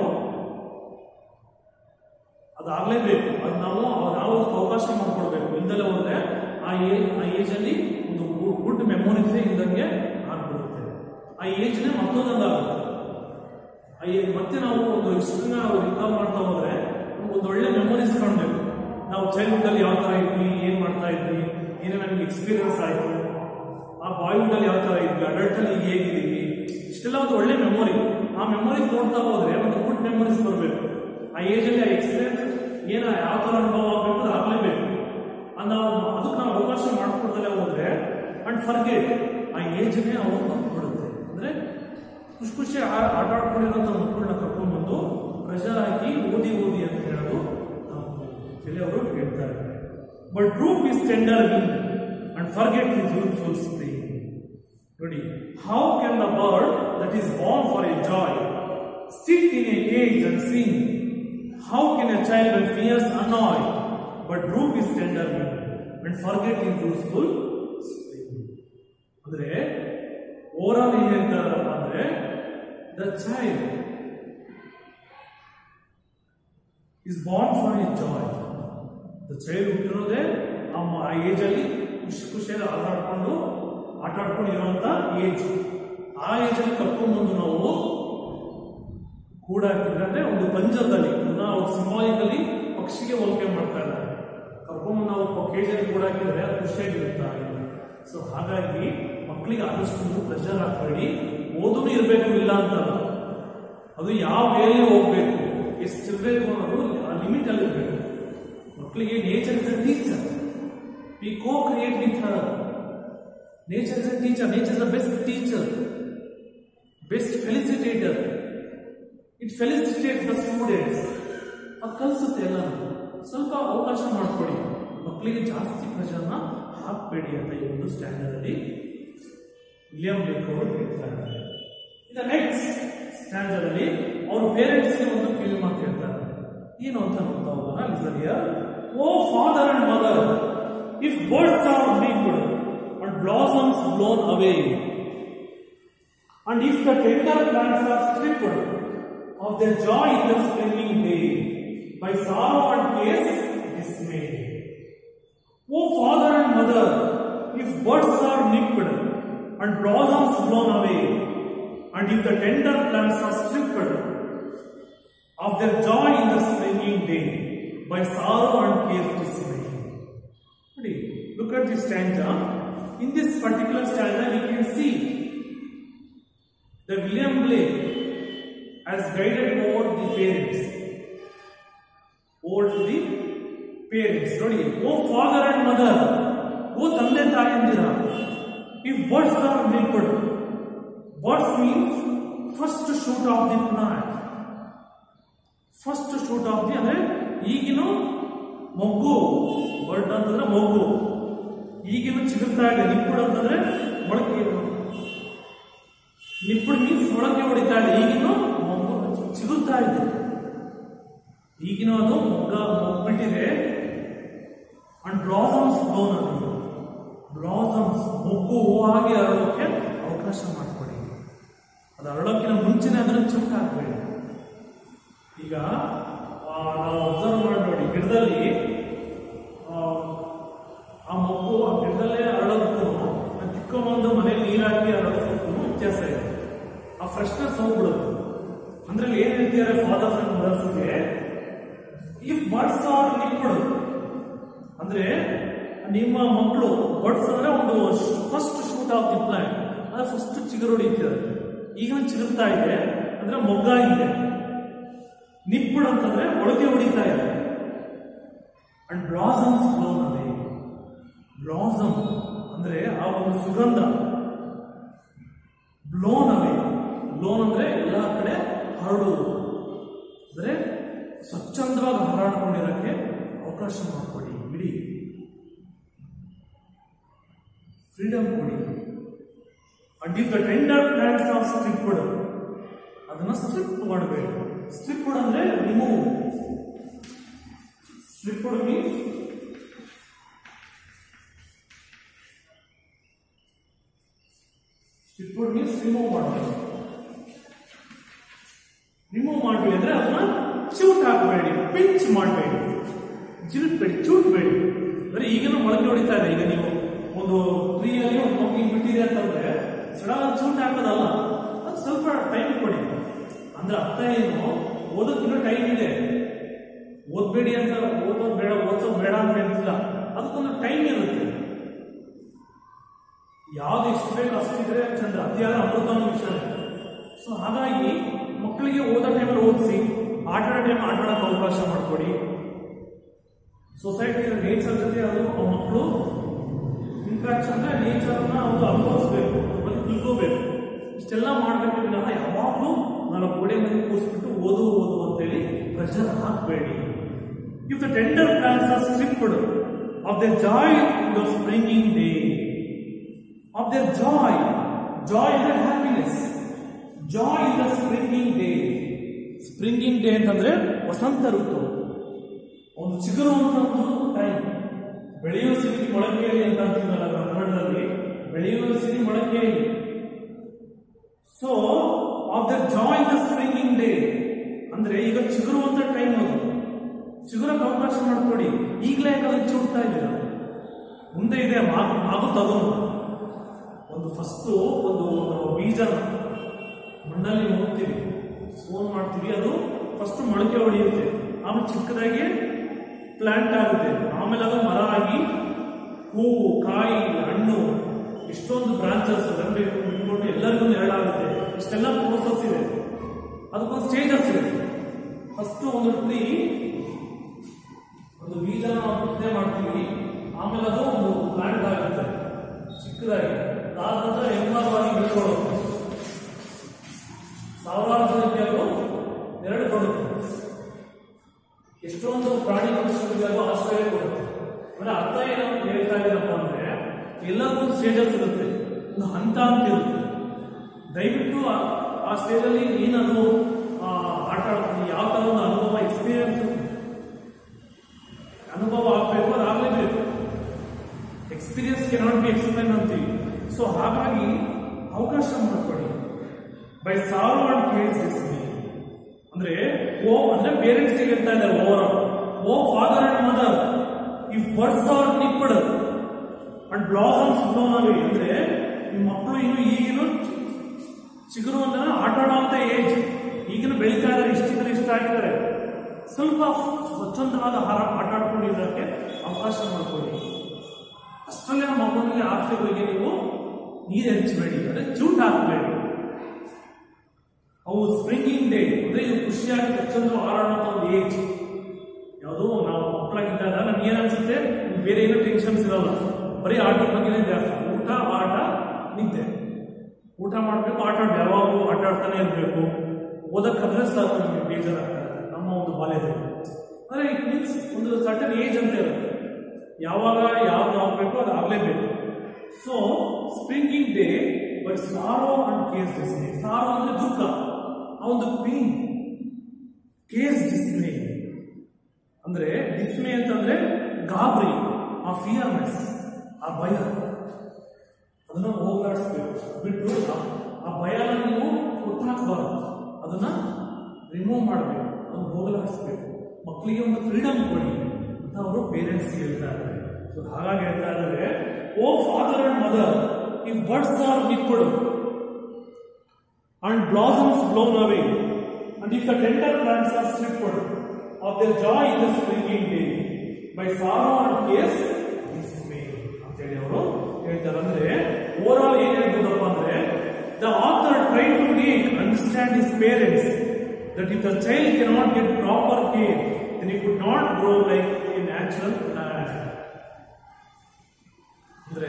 Speaker 1: ಅದಾಗ್ಲೇಬೇಕು ಅದು ನಾವು ನಾವು ಅದಕ್ಕೆ ಅವಕಾಶ ಮಾಡ್ಕೊಡ್ಬೇಕು ಇಲ್ದಲೇ ಹೋದ್ರೆ ಆ ಏಜ್ ಆ ಏಜ್ ಅಲ್ಲಿ ಒಂದು ಗುಡ್ ಮೆಮೊರೀಸೇ ಇದ್ದಂಗೆ ಆಗ್ಬಿಡುತ್ತೆ ಆ ಏಜ್ನೇ ಮತ್ತೊಂದೊಂದಾಗುತ್ತೆ ಆ ಏಜ್ ಮತ್ತೆ ನಾವು ಒಂದು ಹಿಸ್ಟ್ರಿನ ರಿಕಾಲ್ ಮಾಡ್ತಾ ಹೋದ್ರೆ ನಮ್ಗೆ ಒಂದು ಒಳ್ಳೆ ಮೆಮೊರೀಸ್ ಕಾಣಬೇಕು ನಾವು ಚೈಲ್ಡ್ಹುಡ್ ಅಲ್ಲಿ ಯಾವ ತರ ಇದ್ವಿ ಏನ್ ಮಾಡ್ತಾ ಇದ್ವಿ ಏನೇ ನಮ್ಗೆ ಎಕ್ಸ್ಪೀರಿಯನ್ಸ್ ಆಯ್ತು ಆ ಬಾಯ್ಹುಡ್ ಅಲ್ಲಿ ಯಾವ ತರ ಇದ್ವಿ ಅಡಲ್ಟ್ ಅಲ್ಲಿ ಹೇಗಿದೀವಿ ಇಷ್ಟೆಲ್ಲ ಒಂದು ಒಳ್ಳೆ ಮೆಮೊರಿ ಆ ಮೆಮೊರಿ ನೋಡ್ತಾ ಹೋದ್ರೆ ಒಂದು ಗುಡ್ ಗುಡ್ ಮೆಮೊರೀಸ್ ಬರಬೇಕು ಆ ಏಜ್ ಅಲ್ಲಿ ಆ ಎಕ್ಸ್ಪೀರಿಯನ್ಸ್ ಏನ ಯಾವ ತರ ಅನುಭವ ಆಗಬೇಕು ಅದು ಆಗ್ಲೇಬೇಕು ಅದ್ ನಾವು ಅದಕ್ಕೆ ನಾವು ಅವಕಾಶ ಮಾಡ್ಕೊಡ್ದಲ್ಲೇ ಹೋದ್ರೆ ಅಂಡ್ ಫರ್ಗೆಟ್ ಆ ಏಜ್ನೇ ಅವ್ರು ಬಂದ್ಬಿಡುತ್ತೆ ಅಂದ್ರೆ ಖುಷಿ ಖುಷಿ ಆ- ಆಟ ಆಡ್ಕೊಂಡಿರೋಂಥ ಮಕ್ಕಳನ್ನ ಕರ್ಕೊಂಡ್ಬಂದು ಪ್ರೆಷರ್ ಹಾಕಿ ಓದಿ ಓದಿ ಅಂತ ಹೇಳೋದು ನಾವು ಕೆಲವರು ಹೇಳ್ತಾರೆ but droop his tender wing and forget his youthful spring ನೋಡಿ how can the bird that is born for a joy sit in a cage and sing how can a child and fears annoy but droop his tender and forget in useful ಅಂದ್ರೆ over all ಏನ್ ಹೇಳ್ತಾರಪ್ಪ ಅಂದ್ರೆ the child is born for a joy the child ಹುಟ್ಟಿರೋದೇ ಆ ಮ- ಆ age ಅಲ್ಲಿ ಖುಷಿ ಖುಷಿಯಾಗಿ ಆಟ ಆಡ್ಕೊಂಡು ಆಟ ಆಡ್ಕೊಂಡು ಇರುವಂತ ಏಜ್ ಆ ಏಜ್ ಅಲ್ಲಿ ಕರ್ಕೊಂಡ್ಬಂದು ನಾವು ಕೂಡ ಹಾಕಿದ್ರೆ ಅಂದ್ರೆ ಒಂದು ಪಂಜರದಲ್ಲಿ ಅದನ್ನ ಅವ್ರು ಸಿಂಬಾಲಿಕಲಿ ಪಕ್ಷಿಗೆ ಹೋಲಿಕೆ ಮಾಡ್ತಾ ಇದ್ದಾರೆ ಕರ್ಕೊಂಡ್ಬಂದು ನಾವು ಕೇಜಲ್ಲಿ ಕೂಡ ಹಾಕಿದ್ರೆ ಅದು ಖುಷಿಯಾಗಿರುತ್ತಾರೆ ಸೊ ಹಾಗಾಗಿ ಮಕ್ಕಳಿಗೆ ಆದಷ್ಟು ಪ್ರೆಷರ್ ಹಾಕಬೇಡಿ ಓದೂ ಇರಬೇಕು ಇಲ್ಲ ಅಂತಲ್ಲ ಅದು ಯಾವ ವೇಲೆ ಹೋಗ್ಬೇಕು ಎಷ್ಟಿರ್ಬೇಕು ಅನ್ನೋದು ಆ ಲಿಮಿಟ್ ಅಲ್ಲಿ ಇರಬೇಕು ಮಕ್ಕಳಿಗೆ nature is a teacher we co create with her nature is a teacher nature is the best teacher best felicitator it felicitate the students ಅದು ಕಲಿಸುತ್ತೆ ಎಲ್ಲ ಸ್ವಲ್ಪ ಅವಕಾಶ ಮಾಡಿಕೊಡಿ ಮಕ್ಕಳಿಗೆ ಜಾಸ್ತಿ ಪ್ರೆಷರ್ನ ಹಾಕಬೇಡಿ ಅಂತ ಈ ಒಂದು ಸ್ಟ್ಯಾಂಡರ್ಡ್ ಅಲ್ಲಿ ವಿಲಿಯಂ ಬೇಕ್ ಅವರು ಹೇಳ್ತಾ ಇದ್ದಾರೆ ಇದ ನೆಕ್ಸ್ಟ್ ಸ್ಟ್ಯಾಂಡರ್ಡ್ ಅಲ್ಲಿ ಅವ್ರ ಪೇರೆಂಟ್ಸ್ಗೆ ಒಂದು ಕಿವಿ ಮಾತು ಹೇಳ್ತಾರೆ ಏನು ಅಂತ ನೋಡ್ತಾ ಹೋಗೋಣ listen here O father and mother if birds are begged and blossoms blown away And if the tender plants are stripped of their joy in the springing day, by sorrow and tears dismay. O father and mother, if buds are nipped and blossoms blown away, and if the tender plants are stripped of their joy in the springing day, by sorrow and tears dismay. Ready? Look at this stanza. In this particular stanza, we can see the William Blake has guided over the parents. Over to the parents. ನೋಡಿ O father and mother O ತಂದೆ ತಾಯಂದಿರ ಈ birds are nipped birds means first shoot of the plant first shoot of the ಅಂದ್ರೆ ಈಗಿನ ಮೊಗ್ಗು word ಅಂತಂದ್ರೆ ಮೊಗ್ಗು ಈಗಿನ ಚಿಗುರ್ತಾ ಇದೆ ನಿಪ್ಪುಡ್ ಅಂತಂದ್ರೆ ಮೊಳಕೆ ನಿಪ್ಪುಡ್ ಮೀನ್ಸ್ ಮೊಳಕೆ ಹೊಡಿತಾ ಇದೆ ಈಗಿನ ಮೊಗ್ಗು ಚಿಗುರ್ತಾ ಇದೆ ಈಗಿನ ಅದು ಮೊಗ್ಗ ಮೊಗ್ಬಿಟ್ಟಿದೆ ಅಂಡ್ ಬ್ಲಾಸಮ್ಸ್ ಬ್ಲೋನ್ ಅದು ಬ್ಲಾಸಮ್ಸ್ ಮೊಗ್ಗು ಹೂವಾಗಿ ಅರಳೋಕೆ ಅವಕಾಶ ಮಾಡಿಕೊಡಿ ಅದು ಅರಳೋಕ್ಕಿಂತ ಮುಂಚೆನೆ ಅದನ್ನು ಚುಟ್ಟು ಹಾಕಬೇಡಿ ಈಗ ಆ, ನಾವು ಅಬ್ಸರ್ವ್ ಮಾಡಿ ನೋಡಿ ಗಿಡದಲ್ಲಿ ಆ, ಆ ಮೊಗ್ಗು ಆ ಗಿಡದಲ್ಲೇ ಅರಳೋದಕ್ಕೂ ಆ ಕಿಕ್ಕೊಂಬಂದು ಮನೇಲಿ ನೀರು ಹಾಕಿ ಅರಳೋದಕ್ಕೂ ವ್ಯತ್ಯಾಸ ಇದೆ ಆ ಫ್ರೆಶ್ನೆಸ್ ಹೋಗ್ಬಿಡುತ್ತೆ ಅಂದ್ರೆ ಇಲ್ಲಿ ಏನ್ ಹೇಳ್ತಿದ್ದಾರೆ ಫಾದರ್ಸ್ ಅಂಡ್ ಮದರ್ಸ್ಗೆ ಇಫ್ ಬರ್ಡ್ಸ್ ಆರ್ ನಿಪ್ಪುಡ್ ಅಂದ್ರೆ ನಿಮ್ಮ ಮಕ್ಕಳು ಬರ್ಡ್ಸ್ ಅಂದ್ರೆ ಒಂದು first shoot of the plant ಅಂದ್ರೆ ಫಸ್ಟ್ ಚಿಗುರು ಹೊಡಿತಿದ್ದಾರೆ ಈಗ ಚಿಗುರ್ತಾ ಇದೆ ಅಂದ್ರೆ ಮೊಗ್ಗಾಗಿದೆ ನಿಪ್ಪುಡ್ ಅಂತಂದ್ರೆ ಮೊಳಕೆ ಹೊಡಿತಾ ಇದೆ ಅಂಡ್ ಬ್ಲಾಸಮ್ಸ್ ಬ್ಲೋನ್ ಅಲ್ಲಿ ಬ್ಲಾಸಮ್ ಅಂದ್ರೆ ಆ ಒಂದು ಸುಗಂಧ ಬ್ಲೋನ್ ಅವೇ ಬ್ಲೋನ್ ಅಂದ್ರೆ ಎಲ್ಲ ಕಡೆ ಹರಡುವುದು ಅಂದ್ರೆ ಸ್ವಚ್ಛಂದವಾಗಿ ಹರಡ್ಕೊಂಡಿರಕ್ಕೆ ಅವಕಾಶ ಮಾಡಿಕೊಡಿ ಬಿಡಿ ಫ್ರೀಡಮ್ ಕೊಡಿ and if the tender plants of stripped ಅದನ್ನ ಸ್ಟ್ರಿಪ್ ಮಾಡಬೇಕು ಸ್ಟ್ರಿಪ್ಡ್ ಅಂದ್ರೆ remove stripped means stripped means remove ಮಾಡಬೇಕು ರಿಮೂವ್ ಮಾಡಬೇಡಿ ಅಂದ್ರೆ ಅದನ್ನ ಚೂಟ್ ಹಾಕಬೇಡಿ ಪಿಂಚ್ ಮಾಡಬೇಡಿ ಜಿಲ್ಬೇಡಿ ಚೂಟ್ಬೇಡಿ ಅಂದ್ರೆ ಈಗಿನ ಮೊಳಕೆ ಹೊಡಿತಾ ಇದೆ ಈಗ ನೀವು ಒಂದು ಟ್ರೀಯಲ್ಲಿ ಒಂದು ಮೊಗ್ಗಿ ಬಿಟ್ಟಿದೆ ಅಂತಂದ್ರೆ ಸಡನ್ ಚೂಟ್ ಹಾಕೋದಲ್ಲ ಅದು ಸ್ವಲ್ಪ ಟೈಮ್ ಕೊಡಿ ಅಂದ್ರೆ ಅರ್ಥ ಏನು ಓದೋಕ್ಕಿನ್ನೂ ಟೈಮ್ ಇದೆ ಓದ್ಬೇಡಿ ಅಂತ ಓದೋದು ಬೇಡ ಓದ್ಸೋದು ಬೇಡ ಅಂತ ಹೇಳ್ತಿಲ್ಲ ಅದಕ್ಕೊಂದು ಟೈಮ್ ಇರುತ್ತೆ ಯಾವ್ದು ಎಷ್ಟು ಬೇಕು ಅಷ್ಟಿದ್ರೆ ಚಂದ ಅದ್ಯಾರ ಅಮೃತ ಅನ್ನೋ ವಿಷಯ ಸೊ ಹಾಗಾಗಿ ಮಕ್ಕಳಿಗೆ ಓದೋ ಟೈಮಲ್ಲಿ ಓದಿಸಿ ಆಟ ಆಡೋ ಟೈಮ್ ಆಟ ಆಡೋಕೆ ಅವಕಾಶ ಮಾಡಿಕೊಡಿ ಸೊಸೈಟಿ ನೇಚರ್ ಜೊತೆ ಅದು ಆ ಮಕ್ಕಳು ಇಂಟ್ರಾಕ್ಷನ್ ನೇಚರ್ನ ಅವರು ಅನುಭವಿಸ್ಬೇಕು ಮತ್ತೆ ತಿಳ್ಕೋಬೇಕು ಇಷ್ಟೆಲ್ಲ ಮಾಡಬೇಕು ವಿನಃ ಯಾವಾಗಲೂ ನಾನು ಗೋಡೆ ಮೇಲೆ ಕೂರಿಸ್ಬಿಟ್ಟು ಓದು ಓದು ಅಂತೇಳಿ ಪ್ರೆಷರ್ ಹಾಕಬೇಡಿ if the tender plants are stripped of the joy in the springing day of their joy joy is the happiness joy in the springing day springing day ಅಂತಂದ್ರೆ ವಸಂತ ಋತು ಒಂದು ಚಿಗುರುವಂತ ಒಂದು ಟೈಮ್ ಬೆಳೆಯುವ ಸಿರಿ ಮೊಳಕೆಯಲ್ಲಿ ಅಂತ ಅಂತೀವಲ್ಲ ನಾವು ಕನ್ನಡದಲ್ಲಿ ಬೆಳೆಯುವ ಸಿರಿ ಮೊಳಕೆಯಲ್ಲಿ so of the joy the springing day ಅಂದ್ರೆ ಈಗ ಚಿಗುರುವಂತ ಟೈಮ್ ಅದು ಚಿಗುರಕ್ಕೆ ಅವಕಾಶ ಮಾಡ್ಕೊಡಿ ಈಗಲೇ ಯಾಕೆ ಅದಕ್ಕೆ ಚೂಡ್ತಾ ಇದ್ದೀರಾ ಮುಂದೆ ಇದೆ ಮಾ- ಆಗುತ್ತದು ಒಂದು ಫಸ್ಟು ಒಂದು ನಾವು ಬೀಜನ ಮಣ್ಣಲ್ಲಿ ಹೋಗ್ತೀವಿ ಸೋನ್ ಮಾಡ್ತೀವಿ ಅದು ಫಸ್ಟ್ ಮೊಳಕೆ ಹೊಡೆಯುತ್ತೆ ಆಮೇಲೆ ಚಿಕ್ಕದಾಗಿ ಪ್ಲಾಂಟ್ ಆಗುತ್ತೆ ಆಮೇಲೆ ಅದು ಮರ ಆಗಿ ಹೂವು ಕಾಯಿ ಹಣ್ಣು ಇಷ್ಟೊಂದು ಬ್ರಾಂಚಸ್ ರೆಂಬೆ ಇಟ್ಕೊಂಡು ಎಲ್ಲರಿಗೂ ನೆರಳಾಗುತ್ತೆ ಇಷ್ಟೆಲ್ಲ ಪ್ರೋಸೆಸ್ ಇದೆ ಅದಕ್ಕೊಂದು ಸ್ಟೇಜಸ್ ಇದೆ ಫಸ್ಟ್ ಒಂದು ಟ್ರೀ ಒಂದು ಬೀಜನ ನಾವು ಬಿತ್ತನೆ ಮಾಡ್ತೀವಿ ಆಮೇಲೆ ಅದು ಒಂದು ಪ್ಲಾಂಟ್ ಆಗುತ್ತೆ ಚಿಕ್ಕದಾಗಿ ಅದಾದ ನಂತರ ಎಮ್ಮರವಾಗಿ ಬೆಳ್ಕೊಳ್ಳುತ್ತೆ ಸಾವಿರಾರು ಜನಕ್ಕೆ ಅದು ನೆರಳು ಕೊಡುತ್ತೆ ಎಷ್ಟೊಂದು ಪ್ರಾಣಿ ಪಕ್ಷಿಗಳಿಗೆ ಅದು ಆಶ್ರಯ ಕೊಡುತ್ತೆ ಅಂದ್ರೆ ಅರ್ಥ ಏನಂತ ಹೇಳ್ತಾ ಇದ್ದೀರಪ್ಪ ಅಂದ್ರೆ ಎಲ್ಲರಿಗೂ ಸ್ಟೇಜಸ್ ಇರುತ್ತೆ ಒಂದು ಹಂತ ಅಂತ ಇರುತ್ತೆ ದಯವಿಟ್ಟು ಆ- ಆ ಸ್ಟೇಜಲ್ಲಿ ಏನದು ಆ, ಆಟ ಆಡ್ತೀನಿ ಯಾವ ಥರ ಒಂದು ಅನುಭವ ಎಕ್ಸ್ಪೀರಿಯನ್ಸ್ ಅನುಭವ ಆಗಬೇಕು ಅದು ಆಗಲೇಬೇಕು ಎಕ್ಸ್ಪೀರಿಯನ್ಸ್ ಕೆನಾಟ್ ಬಿ ಎಕ್ಸ್ಪ್ಲೈನ್ ಅಂತೀವಿ ಸೊ ಹಾಗಾಗಿ ಅವಕಾಶ ಮಾಡಿಕೊಡಿ ಬೈ ಸಾಲ್ವ್ ಅಂಡ್ ಕೇಸ್ ಅಂದ್ರೆ ಓ ಅಂದ್ರೆ ಪೇರೆಂಟ್ಸ್ ಹೇಳ್ತಾ ಇದ್ದಾರೆ over O father and mother ಈ birds are nipped and blossoms blown away ಅಂದ್ರೆ ನಿಮ್ಮ ಮಕ್ಕಳು ಇನ್ನು ಈಗಿನ ಚಿಗುರು ಅಂದ್ರೆ ಆಟ ಆಡುವಂತ ಏಜ್ ಈಗಿನ ಬೆಳೀತಾ ಇದ್ದಾರೆ ಇಷ್ಟಿದ್ರೆ ಇಷ್ಟ ಆಗಿದ್ದಾರೆ ಸ್ವಲ್ಪ ಸ್ವಚ್ಛಂದವಾದ ಆಹಾರ ಆಟ ಆಡ್ಕೊಂಡಿದ್ದಕ್ಕೆ ಅವಕಾಶ ಮಾಡಿಕೊಳ್ಳಿ ಅಷ್ಟರಲ್ಲೇ ನಮ್ಮ ಮಗುವಿಗೆ ಆಸೆಗಳಿಗೆ ನೀವು ನೀರು ಹಚ್ಚಬೇಡಿ ಅಂದ್ರೆ ಚೂಟ್ ಹಾಕಬೇಡಿ ಅವು ಸ್ಪ್ರಿಂಗಿಂಗ್ ಡೇ ಅಂದ್ರೆ ಇದು ಖುಷಿಯಾಗಿ ಸ್ವಚ್ಛಂದ ಹಾರಾಡುವಂತ ಒಂದು ಏಜ್ ಯಾವುದೋ ನಾವು ಮಕ್ಕಳಾಗಿದ್ದಾಗ ನಮ್ಗೆ ಏನ್ ಅನ್ಸುತ್ತೆ ಬೇರೆ ಏನೋ ಟೆನ್ಷನ್ಸ್ ಇರಲ್ಲ ಬರೀ ಆಟದ ಬಗ್ಗೆನೇ ಜಾಸ್ತಿ ಊಟ ಆಟ ನಿದ್ದೆ ಊಟ ಮಾಡಬೇಕು ಆಟ ಆಡ್ ಯಾವಾಗಲೂ ಆಟ ಆಡ್ತಾನೆ ಇರಬೇಕು ಓದಕ್ಕಾದ್ರೆ ಸಾಕು ನಮಗೆ ಬೇಜಾರಾಗ್ತಾ ಇರುತ್ತೆ ನಮ್ಮ ಒಂದು ಬಾಲ್ಯದಲ್ಲಿ ಅಂದ್ರೆ ಇಟ್ ಮೀನ್ಸ್ ಒಂದು ಸರ್ಟನ್ ಏಜ್ ಅಂತ ಇರುತ್ತೆ ಯಾವಾಗ ಯಾವ್ದು ಆಗಬೇಕು ಅದು ಆಗಲೇಬೇಕು so springing day but sorrow and care's dismay sorrow ಅಂದ್ರೆ ದುಃಖ ಆ ಒಂದು ಪೇನ್ ಕೇಸ್ ಡಿಸ್ಮೇ ಅಂದ್ರೆ ಡಿಸ್ಮೇ ಅಂತಂದ್ರೆ ಗಾಬರಿ ಆ ಫಿಯರ್ನೆಸ್ ಆ ಭಯ ಅದನ್ನ ಹೋಗಲಾಡಿಸ್ಬೇಕು ಬಿಟ್ಟು ಆ- ಆ ಭಯನ ನೀವು ಹುಟ್ಟಾಕಬಾರ್ದು ಅದನ್ನ ರಿಮೂವ್ ಮಾಡಬೇಕು ಅದನ್ನ ಹೋಗಲಾಡಿಸ್ಬೇಕು ಮಕ್ಕಳಿಗೆ ಒಂದು ಫ್ರೀಡಮ್ ಕೊಡಿ ಅಂತ ಅವರು ಪೇರೆಂಟ್ಸ್ ಹೇಳ್ತಾ ಇದ್ದಾರೆ ಸೊ ಹಾಗಾಗಿ ಹೇಳ್ತಾ ಇದ್ದಾರೆ O father and mother if birds are nipped and blossoms blown away, and if the tender plants are stripped of their joy in the springing day, by sorrow and case dismay ಅಂತೇಳಿ ಅವರು ಹೇಳ್ತಾರೆ ಅಂದ್ರೆ over all ಏನ್ ಹೇಳ್ಬೋದಪ್ಪ ಅಂದ್ರೆ the author try to make understand his parents that if the child cannot get proper care then it could not grow like a natural plant ಅಂದ್ರೆ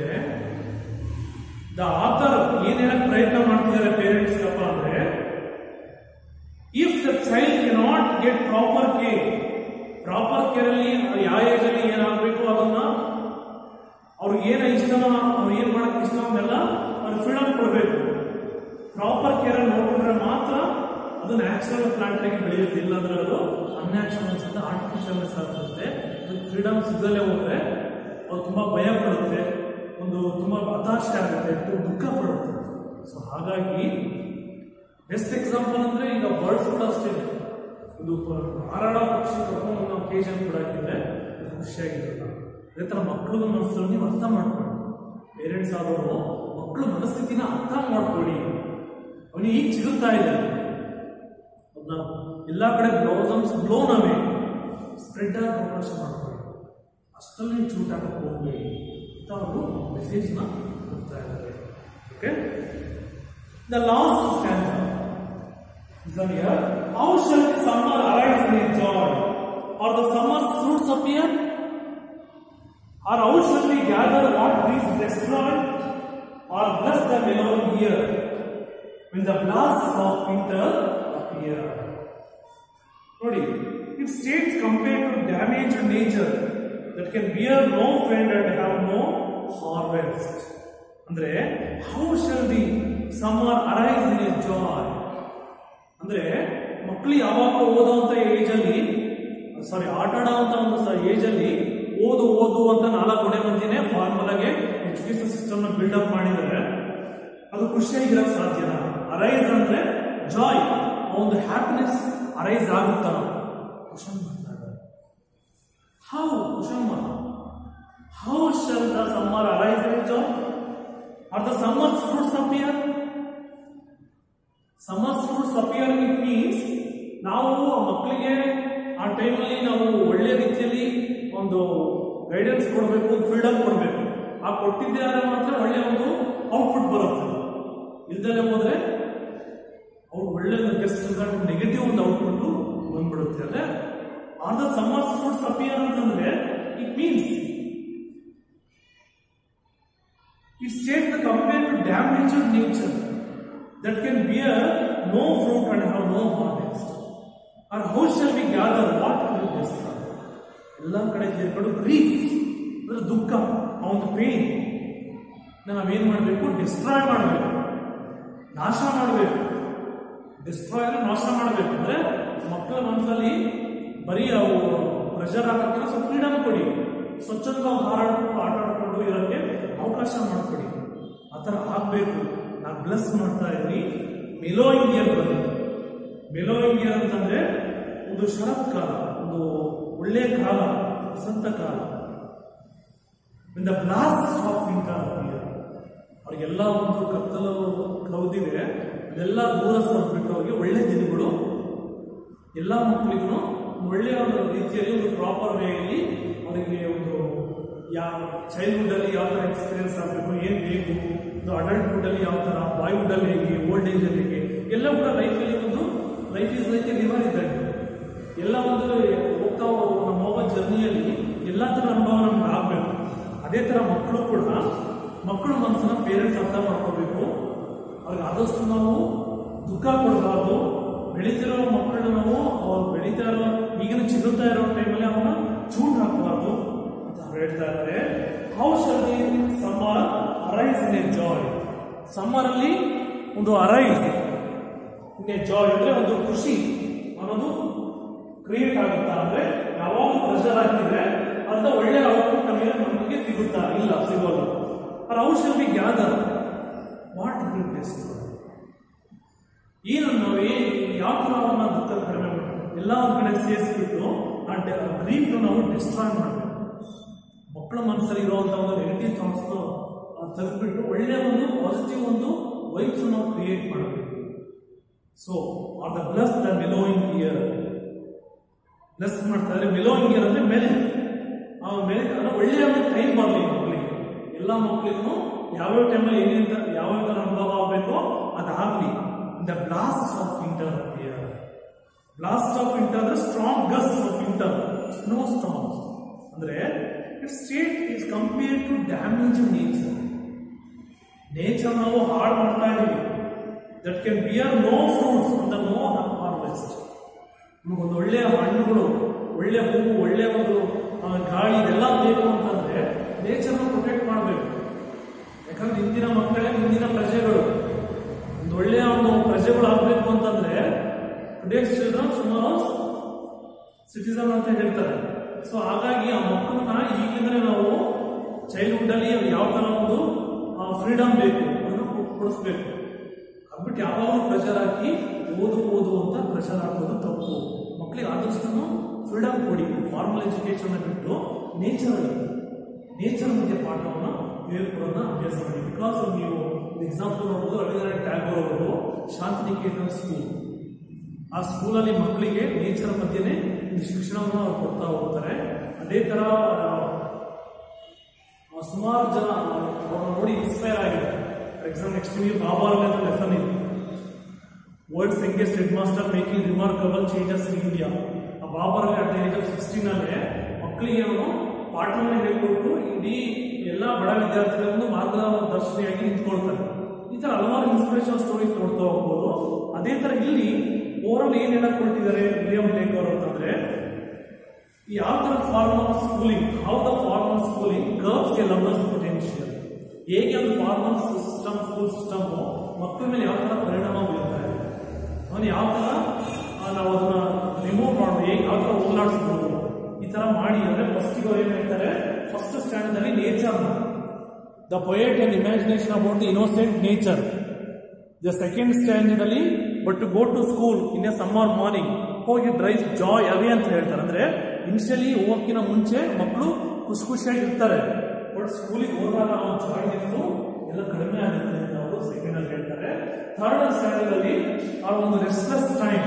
Speaker 1: the author ಏನ್ ಹೇಳಕ್ ಪ್ರಯತ್ನ ಮಾಡ್ತಿದ್ದಾರೆ ಪೇರೆಂಟ್ಸ್ ಅಪ್ಪ ಅಂದ್ರೆ if the child cannot get proper care proper care ಅಲ್ಲಿ ಯಾವ age ಅಲ್ಲಿ ಏನಾಗಬೇಕು ಅದನ್ನ ಅವ್ರಿಗೆ ಏನ ಇಷ್ಟನ ಅವ್ರು ಏನ್ ಮಾಡಕ್ ಇಷ್ಟ ಅವನ್ನೆಲ್ಲ ಅವ್ರಿಗೆ ಫ್ರೀಡಮ್ ಕೊಡಬೇಕು ಪ್ರಾಪರ್ ಕೇರ್ ಅಲ್ಲಿ ನೋಡಿದ್ರೆ ಮಾತ್ರ ಅದು ನ್ಯಾಚುರಲ್ ಪ್ಲಾಂಟ್ ಆಗಿ ಬೆಳೆಯುತ್ತೆ ಇಲ್ಲಾಂದ್ರೆ ಅದು ಅನ್ಯಾಚುರಲ್ ಅನ್ಸುತ್ತೆ ಆರ್ಟಿಫಿಷಿಯಲ್ ಆಗ್ತಿರುತ್ತೆ ಅದಕ್ಕೆ ಫ್ರೀಡಮ್ ಸಿಗದಲ್ಲೇ ಹೋದ್ರೆ ಅವ್ರು ತುಂಬಾ ಭಯ ಪಡುತ್ತೆ ಒಂದು ತುಂಬಾ ಹತಾಶೆ ಆಗುತ್ತೆ ತುಂಬ ದುಃಖ ಪಡುತ್ತೆ ಸೊ ಹಾಗಾಗಿ ಬೆಸ್ಟ್ ಎಕ್ಸಾಂಪಲ್ ಅಂದ್ರೆ ಈಗ ಬರ್ಡ್ಸ್ ಕೂಡ ಅಷ್ಟೇ ಒಂದು ಪ- ಹಾರಾಡೋ ಪಕ್ಷಿ ಕರ್ಕೊಂಡು ನಾವು ಕೇಜನ್ ಕೂಡ ಹಾಕಿದ್ರೆ ಅದು ಖುಷಿಯಾಗಿರಲ್ಲ ಅದೇ ಥರ ಮಕ್ಕಳು ಮನಸ್ಸನ್ನು ನೀವು ಅರ್ಥ ಮಾಡ್ಕೊಳ್ಳಿ ಪೇರೆಂಟ್ಸ್ ಆದವರು ಮಕ್ಕಳು ಮನಸ್ಥಿತಿನ ಅರ್ಥ ಮಾಡ್ಕೊಳ್ಳಿ ಅವನಿಗೆ ಈಗ ಸಿಗುತ್ತಾ ಇದೆ ಅದನ್ನ ಎಲ್ಲ ಕಡೆ ಬ್ಲೌಸಮ್ಸ್ ಬ್ಲೋನ್ ಅವೇ ಸ್ಪ್ರೆಡ್ ಆಗಿ ಅವಕಾಶ ಮಾಡ್ಕೊಳ್ಳಿ ಅಷ್ಟರಲ್ಲಿ ಚೂಟ್ ಹಾಕಕ್ಕೆ ಹೋಗ್ಬೇಡಿ ಅಂತ ಅವರು ಮೆಸೇಜ್ನ ಕೊಡ್ತಾ ಇದ್ದಾರೆ okay the last stand is on here. How shall the summer arise appear? Or how shall we gather what is destroyed? Or bless the mellowing year when the blasts of winter appear? ನೋಡಿ it states compare to damage nature that can bear no friend and have no harvest ಅಂದ್ರೆ how shall the summer arise in a joy ಅಂದ್ರೆ ಮಕ್ಕಳು ಯಾವಾಗಲೂ ಓದುವಂತ age ಅಲ್ಲಿ ಸಾರಿ ಆಟ ಆಡುವಂತ ಒಂದು age ಅಲ್ಲಿ ಓದು ಓದು ಅಂತ ನಾಲ್ಕು ಕೊನೆ ಮಂದಿನೇ ಫಾರ್ಮುಲಾಗೆ ಎಜುಕೇಶನ್ ಸಿಸ್ಟಮ್ ನ ಬಿಲ್ಡಪ್ ಮಾಡಿದರೆ ಅದು ಖುಷಿಯಾಗಿರಕ್ ಸಾಧ್ಯನಾ ಅರೈಸ್ ಅಂದ್ರೆ ಜಾಯ್ ಒಂದು ಹ್ಯಾಪಿನೆಸ್ ಅರೈಸ್ ಆಗುತ್ತಾ ಕ್ವಶನ್ ಮಾಡ್ತಾರೆ how question mark how shall the summer arise in joy or the summer fruits appear summer fruits appear it means ನಾವು ಮಕ್ಕಳಿಗೆ ಆ ಟೈಮಲ್ಲಿ ನಾವು ಒಳ್ಳೆ ರೀತಿಯಲ್ಲಿ ಒಂದು ಗೈಡೆನ್ಸ್ ಕೊಡಬೇಕು ಫ್ರೀಡಮ್ ಕೊಡಬೇಕು ಆ ಕೊಟ್ಟಿದ್ದೇ ಆದ್ರೆ ಮಾತ್ರ ಒಳ್ಳೆ ಒಂದು ಔಟ್ಪುಟ್ ಬರುತ್ತೆ ಇಲ್ದಲೆ ಹೋದ್ರೆ ಅವ್ರು ಒಳ್ಳೆ ಬೆಸ್ಟ್ ರಿಸಲ್ಟ್ ನೆಗೆಟಿವ್ ಒಂದು ಔಟ್ಪುಟ್ ಬಂದ್ಬಿಡುತ್ತೆ ಅಂದ್ರೆ or the summer fruits appear ಅಂತಂದ್ರೆ it means It states the compared to damaged nature that can bear no fruit and have no harvest. Or how shall we gather what will destroy? ಎಲ್ಲ ಕಡೆ ಸೇರ್ಕೊಂಡು grief ಅಂದ್ರೆ ದುಃಖ ಆ ಒಂದು pain ನಾವೇನ್ ಮಾಡಬೇಕು ಡಿಸ್ಟ್ರಾಯ್ ಮಾಡಬೇಕು ನಾಶ ಮಾಡಬೇಕು ಡಿಸ್ಟ್ರಾಯ್ ಅಂದ್ರೆ ನಾಶ ಮಾಡಬೇಕು ಅಂದ್ರೆ ಮಕ್ಕಳ ಮನಸ್ಸಲ್ಲಿ ಬರೀ ಅವು ಪ್ರೆಷರ್ ಹಾಕಕ್ಕೆ ಸ್ವಲ್ಪ ಫ್ರೀಡಮ್ ಕೊಡಿ ಸ್ವಚ್ಛಂದ ಹಾರಾಡ್ಕೊಂಡು ಆಟ ಆಡ್ಕೊಂಡು ಇರೋಕ್ಕೆ ಅವಕಾಶ ಮಾಡಿಕೊಡಿ ಆ ಥರ ಆಗಬೇಕು ನಾನು ಬ್ಲಸ್ ಮಾಡ್ತಾ ಇದ್ದೀನಿ ಮೆಲೋ ಇಂಡಿಯನ್ ಬನ್ನಿ ಮೆಲೋ ಇಂಡಿಯನ್ ಅಂತಂದ್ರೆ ಒಂದು ಶರತ್ಕಾಲ ಒಂದು ಒಳ್ಳೆ ಕಾಲ ವಸಂತ ಕಾಲ in the blast of winter ಅವ್ರಿಗೆಲ್ಲ ಒಂದು ಕತ್ತಲು ಕೌದಿದೆ ಅದೆಲ್ಲ ದೂರ ಬಿಟ್ಟು ಅವ್ರಿಗೆ ಒಳ್ಳೆ ದಿನಗಳು ಎಲ್ಲ ಮಕ್ಕಳಿಗೂ ಒಳ್ಳೆಯ ಒಂದು ರೀತಿಯಲ್ಲಿ ಒಂದು ಪ್ರಾಪರ್ ವೇಯಲ್ಲಿ ಅವರಿಗೆ ಒಂದು ಯಾವ ಚೈಲ್ಡ್ಹುಡ್ ಅಲ್ಲಿ ಯಾವ ಥರ ಎಕ್ಸ್ಪೀರಿಯನ್ಸ್ ಆಗಬೇಕು ಏನು ಬೇಕು ಒಂದು ಅಡಲ್ಟ್ಹುಡ್ ಅಲ್ಲಿ ಯಾವ ಥರ ಬಾಯ್ಹುಡ್ ಅಲ್ಲಿ ಹೇಗೆ ಓಲ್ಡ್ ಏಜ್ ಅಲ್ಲಿ ಹೇಗೆ ಎಲ್ಲ ಕೂಡ ಲೈಫಲ್ಲಿ ಒಂದು life is like a river ಇದ್ದಂಗೆ ಎಲ್ಲ ಒಂದು ಹೋಗ್ತಾ ನಮ್ಮ ಹೋಗೋ ಜರ್ನಿಯಲ್ಲಿ ಎಲ್ಲ ಥರ ಅನುಭವ ನಮ್ಗೆ ಆಗಬೇಕು ಅದೇ ಥರ ಮಕ್ಕಳು ಕೂಡ ಮಕ್ಕಳು ಮನಸ್ಸನ್ನ ಪೇರೆಂಟ್ಸ್ ಅರ್ಥ ಮಾಡ್ಕೋಬೇಕು ಅವ್ರಿಗೆ ಆದಷ್ಟು ನಾವು ದುಃಖ ಕೊಡಬಾರ್ದು ಬೆಳೀತಿರೋ ಮಕ್ಕಳನ್ನ ನಾವು ಅವ್ರು ಬೆಳೀತಾ ಇರೋ ಈಗಿನ ಚಿಗುತ್ತಾ ಇರೋ ಟೈಮಲ್ಲಿ ಅವನ್ನ ಚೂಟ್ ಹಾಕಬಾರ್ದು ಅಂತ ಅವ್ರು ಹೇಳ್ತಾ ಇದ್ದಾರೆ how shall the summer arise in a joy summer ಅಲ್ಲಿ ಒಂದು ಅರೈಸ್ ಇನ್ ಎ ಜಾಯ್ ಅಂದ್ರೆ ಒಂದು ಖುಷಿ ಅನ್ನೋದು ಕ್ರಿಯೇಟ್ ಆಗುತ್ತಾ ಅಂದ್ರೆ ಯಾವಾಗ ಪ್ರೆಷರ್ ಆಗ್ತಿದ್ರೆ ಅಂತ ಒಳ್ಳೆ ಔಟ್ಪುಟ್ ನಮಗೆ ನಮಗೆ ಸಿಗುತ್ತಾ ಇಲ್ಲ ಸಿಗೋಲ್ಲ or how shall we gather what will destroy ಏನು ನಾವು ಯಾವ ಥರ ಅವನ್ನ ದುಃಖ ಕಡಿಮೆ ಮಾಡಬೇಕು ಎಲ್ಲ ಒಂದು ಕಡೆ ಸೇರಿಸ್ಬಿಟ್ಟು ಆ ಗ್ರೀಫ್ ನಾವು ಡಿಸ್ಟ್ರಾಯ್ ಮಾಡಬೇಕು ಮಕ್ಕಳ ಮನಸ್ಸಲ್ಲಿ ಇರುವಂತಹ ಒಂದು ನೆಗೆಟಿವ್ ಥಾಟ್ಸ್ ತೆಗೆದ್ಬಿಟ್ಟು ಒಳ್ಳೆಯ ಒಂದು ಪಾಸಿಟಿವ್ ಒಂದು ವೈಬ್ಸ್ ನಾವು ಕ್ರಿಯೇಟ್ ಮಾಡಬೇಕು so or the bless the mellowing year bless ಮಾಡ್ತಾ ಇದ್ರೆ ಮೆಲೋಯಿಂಗ್ ಇಯರ್ ಅಂದ್ರೆ ಮೆಲ್ಟ್ ಆ ಮೆಲ್ಟ್ ಅಂದ್ರೆ ಒಳ್ಳೆಯ ಒಂದು ಟೈಮ್ ಬರಲಿ ಮಕ್ಕಳಿಗೆ ಎಲ್ಲ ಮಕ್ಕಳಿಗೂ ಯಾವ್ಯಾವ ಟೈಮಲ್ಲಿ ಏನೇನು ಯಾವ್ಯಾವ ಥರ ಅನುಭವ ಆಗಬೇಕೋ ಅದಾಗಲಿ the blast of winter year blast of winter ಅಂದ್ರೆ strong gust of winter snow storms ಅಂದ್ರೆ it state is compare to damage nature nature ನಾವು ಹಾಳು ಮಾಡ್ತಾ ಇದೀವಿ that can bear no fruits ಅಂತ ನೋ ಹಾರ್ವೆಸ್ಟ್ ನಮಗೊಂದು ಒಳ್ಳೆಯ ಹಣ್ಣುಗಳು ಒಳ್ಳೆಯ ಹೂವು ಒಳ್ಳೆಯ ಒಂದು ಆ, ಗಾಳಿ ಇದೆಲ್ಲ ಬೇಕು ಅಂತಂದ್ರೆ ನೇಚರ್ನ ಪ್ರೊಟೆಕ್ಟ್ ಮಾಡಬೇಕು ಯಾಕಂದ್ರೆ ಇಂದಿನ ಮಕ್ಕಳೇ ಮುಂದಿನ ಪ್ರಜೆಗಳು ಒಂದು ಒಳ್ಳೆಯ ಒಂದು ಪ್ರಜೆಗಳು ಆಗಬೇಕು ಅಂತಂದ್ರೆ ಟುಡೇಸ್ ಚಿಲ್ಡ್ರನ್ ಸುಮಾರು ಸಿಟಿಸನ್ ಅಂತ ಹೇಳ್ತಾರೆ ಸೊ ಹಾಗಾಗಿ ಆ ಮಕ್ಕಳನ್ನ ಈಗಿಂದಲೇ ನಾವು ಚೈಲ್ಡ್ಹುಡ್ ಅಲ್ಲಿ ಯಾವ ತರ ಒಂದು ಫ್ರೀಡಮ್ ಬೇಕು ಅದನ್ನು ಕೊ- ಕೊಡಿಸ್ಬೇಕು ಅದ್ಬಿಟ್ಟು ಯಾವಾಗಲೂ ಪ್ರೆಷರ್ ಹಾಕಿ ಓದು ಓದು ಅಂತ ಪ್ರೆಷರ್ ಹಾಕೋದು ತಪ್ಪು ಮಕ್ಕಳಿಗೆ ಆದಷ್ಟು ಫ್ರೀಡಮ್ ಕೊಡಿ ಫಾರ್ಮಲ್ ಎಜುಕೇಶನ್ ಬಿಟ್ಟು ನೇಚರ್ ನೇಚರ್ ಬಗ್ಗೆ ಪಾಠವನ್ನು ಹೇಳ್ಕೊಡೋದನ್ನ ಅಭ್ಯಾಸ ಮಾಡಿ ಬಿಕಾಸ್ ನೀವು ಎಕ್ಸಾಂಪಲ್ ನೋಡ್ಬೋದು ರವೀಂದ್ರನಾಥ್ ಟ್ಯಾಗೋರ್ ಅವರು ಶಾಂತಿನಿಕೇತನ್ ಸ್ಕೂಲ್ ಆ ಸ್ಕೂಲಲ್ಲಿ ಮಕ್ಕಳಿಗೆ ನೇಚರ್ ಮಧ್ಯೆನೇ ಒಂದು ಶಿಕ್ಷಣವನ್ನು ಅವ್ರು ಕೊಡ್ತಾ ಹೋಗ್ತಾರೆ ಅದೇ ತರ ಆ, ಸುಮಾರು ಜನ ಅವ್ರನ್ನ ನೋಡಿ ಇನ್ಸ್ಪೈರ್ ಆಗಿದೆ ಫಾರ್ ಎಕ್ಸಾಂಪಲ್ ನೆಕ್ಸ್ಟ್ ನಿಮಗೆ ಬಾಬಾ ಅಂತ ಲೆಸನ್ ಇದೆ world's youngest headmaster making remarkable changes in India ಆ ಬಾಬರಲ್ಲಿ ಅಟ್ ಏಜ್ ಆಫ್ ಸಿಕ್ಸ್ಟೀನ್ ಅಲ್ಲೇ ಮಕ್ಕಳಿಗೆ ಅವನು ಪಾಠವನ್ನು ಹೇಳ್ಕೊಟ್ಟು ಇಡೀ ಎಲ್ಲ ಬಡ ವಿದ್ಯಾರ್ಥಿಗಳನ್ನು ಮಾರ್ಗದರ್ಶಿಯಾಗಿ ನಿಂತ್ಕೊಳ್ತಾನೆ ಈ ತರ ಹಲವಾರು ಇನ್ಸ್ಪಿರೇಷನ್ ಸ್ಟೋರೀಸ್ ನೋಡ್ತಾ ಹೋಗ್ಬೋದು ಅದೇ ತರ ಇಲ್ಲಿ ಓವರಾಲ್ ಏನ್ ಹೇಳಕ್ ಕೊಟ್ಟಿದ್ದಾರೆ ವಿಲಿಯಂ ಬ್ಲೇಕ್ ಅವರು ಅಂತಂದ್ರೆ ಯಾವ ತರ formal schooling how the formal schooling curbs a learner's potential ಹೇಗೆ ಒಂದು ಫಾರ್ಮಲ್ ಸಿಸ್ಟಮ್ ಸ್ಕೂಲ್ ಸಿಸ್ಟಮ್ ಮಕ್ಕಳ ಮೇಲೆ ಯಾವ ತರ ಪರಿಣಾಮ ಬೀಳ್ತಾ ಇದೆ ಅವನು ಯಾವ ತರ ಆ, ನಾವು ಅದನ್ನ ರಿಮೂವ್ ಮಾಡ್ಬೋದು ಹೇಗೆ ಯಾವ ತರ ಹೋಗ್ಲಾಡಿಸ್ಬೋದು ಈ ತರ ಮಾಡಿ ಅಂದ್ರೆ ಫಸ್ಟ್ ಅವ್ರು ಏನ್ ಹೇಳ್ತಾರೆ ಫಸ್ಟ್ ಸ್ಟ್ಯಾಂಡರ್ಡ್ ಅಲ್ಲಿ nature the poet and imagination about the innocent nature the second standard ಅಲ್ಲಿ but to go to school in a summer morning ಹೋಗಿ ಡ್ರೈವ್ ಜಾಯ್ ಅವೇ ಅಂತ ಹೇಳ್ತಾರೆ ಅಂದ್ರೆ ಇನಿಷಿಯಲಿ ಹೋಗೋಕ್ಕಿಂತ ಮುಂಚೆ ಮಕ್ಕಳು ಖುಷಿ ಖುಷಿಯಾಗಿ ಇರ್ತಾರೆ ಬಟ್ ಸ್ಕೂಲಿಗೆ ಹೋದಾಗ ಅವನ ಜಾಯ್ನೆಸ್ ಎಲ್ಲ ಕಡಿಮೆ ಆಗುತ್ತೆ ಅಂತ ಅವರು ಸೆಕೆಂಡ್ ಅಲ್ಲಿ ಹೇಳ್ತಾರೆ ಥರ್ಡ್ ಸ್ಟ್ಯಾಂಡರ್ಡ್ ಅಲ್ಲಿ ಆ ಒಂದು ರೆಸ್ಟ್ಲೆಸ್ ಟೈಮ್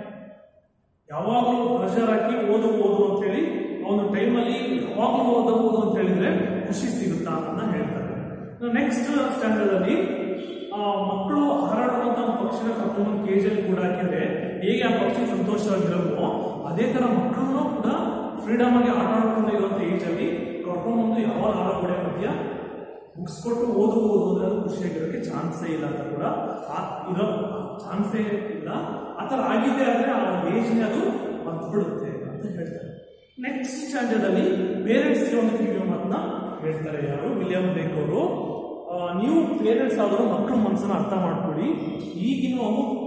Speaker 1: ಯಾವಾಗಲೂ ಪ್ರೆಷರ್ ಹಾಕಿ ಓದು ಓದು ಅಂತ ಹೇಳಿ ಅವನು ಟೈಮಲ್ಲಿ ಯಾವಾಗಲೂ ಓದು ಓದು ಅಂತ ಹೇಳಿದ್ರೆ ಖುಷಿ ಸಿಗುತ್ತಾ ಅಂತ ಹೇಳ್ತಾರೆ ನೆಕ್ಸ್ಟ್ ಸ್ಟ್ಯಾಂಡರ್ಡ್ ಅಲ್ಲಿ ಆ ಮಕ್ಕಳು ಹಾರಾಡುವಂತ ಒಂದು ಪಕ್ಷಿನ ಕರ್ಕೊಂಡು ಕೇಜಲ್ಲಿ ಕೂಡ ಹಾಕಿದ್ರೆ ಹೇಗೆ ಆ ಪಕ್ಷಿ ಸಂತೋಷವಾಗಿರಲ್ವೋ ಅದೇ ತರ ಮಕ್ಕಳನ್ನು ಕೂಡ ಫ್ರೀಡಮ್ ಆಗಿ ಆಟ ಆಡ್ಕೊಂಡು ಇರುವಂತ ಏಜ್ ಅಲ್ಲಿ ಕರ್ಕೊಂಡು ಬಂದು ಯಾವಾಗ ಆಡೋಗಡೆ ಮಧ್ಯ ಬುಕ್ಸ್ ಕೊಟ್ಟು ಓದು ಓದು ಅಂದ್ರೆ ಅದು ಖುಷಿಯಾಗಿರೋಕ್ಕೆ ಚಾನ್ಸೇ ಇಲ್ಲ ಅಂತ ಕೂಡ ಆ ಇರೋ ಚಾನ್ಸೇ ಇಲ್ಲ ಆ ಥರ ಆಗಿದೆ ಅಂದ್ರೆ ಆ ಏಜ್ನೇ ಅದು ಮರ್ತ್ಬಿಡುತ್ತೆ ಅಂತ ಹೇಳ್ತಾರೆ ನೆಕ್ಸ್ಟ್ ಸ್ಟ್ಯಾಂಡರ್ಡ್ ಅಲ್ಲಿ ಪೇರೆಂಟ್ಸ್ಗೆ ಒಂದು ಕಿವಿಯೋ ಮಾತನ್ನ ಹೇಳ್ತಾರೆ ಯಾರು ವಿಲಿಯಂ ಬೇಕ್ ಅವರು ಆ, ನೀವು ಪೇರೆಂಟ್ಸ್ ಆದರೂ ಮಕ್ಕಳ ಮನಸ್ಸನ್ನ ಅರ್ಥ ಮಾಡ್ಕೊಳ್ಳಿ ಈಗಿನ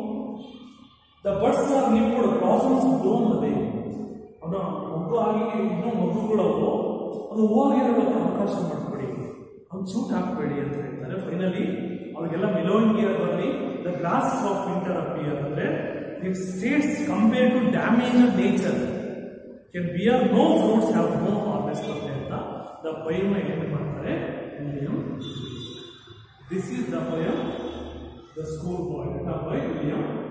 Speaker 1: the birds are nipped blossoms blown ಅದೇ ಅದು ಮಗು ಆಗಿ ಇನ್ನೂ ಮಗುಗಳವು ಅದು ಹೋಗಿರೋದಕ್ಕೆ ಅವಕಾಶ ಮಾಡ್ಕೊಡಿ ಅವ್ನು ಚೂಟ್ ಹಾಕ್ಬೇಡಿ ಅಂತ ಹೇಳ್ತಾರೆ ಫೈನಲಿ ಅವ್ರಿಗೆಲ್ಲ ಮೆಲೋಂಗಿಯರಲ್ಲಿ the blast of winter appear ಅಂದ್ರೆ it states compare to damage nature can bear no fruits have no harvest ಅಂತ ದ ಪೈಮ್ ಏನು ಮಾಡ್ತಾರೆ William this is the poem the school boy by William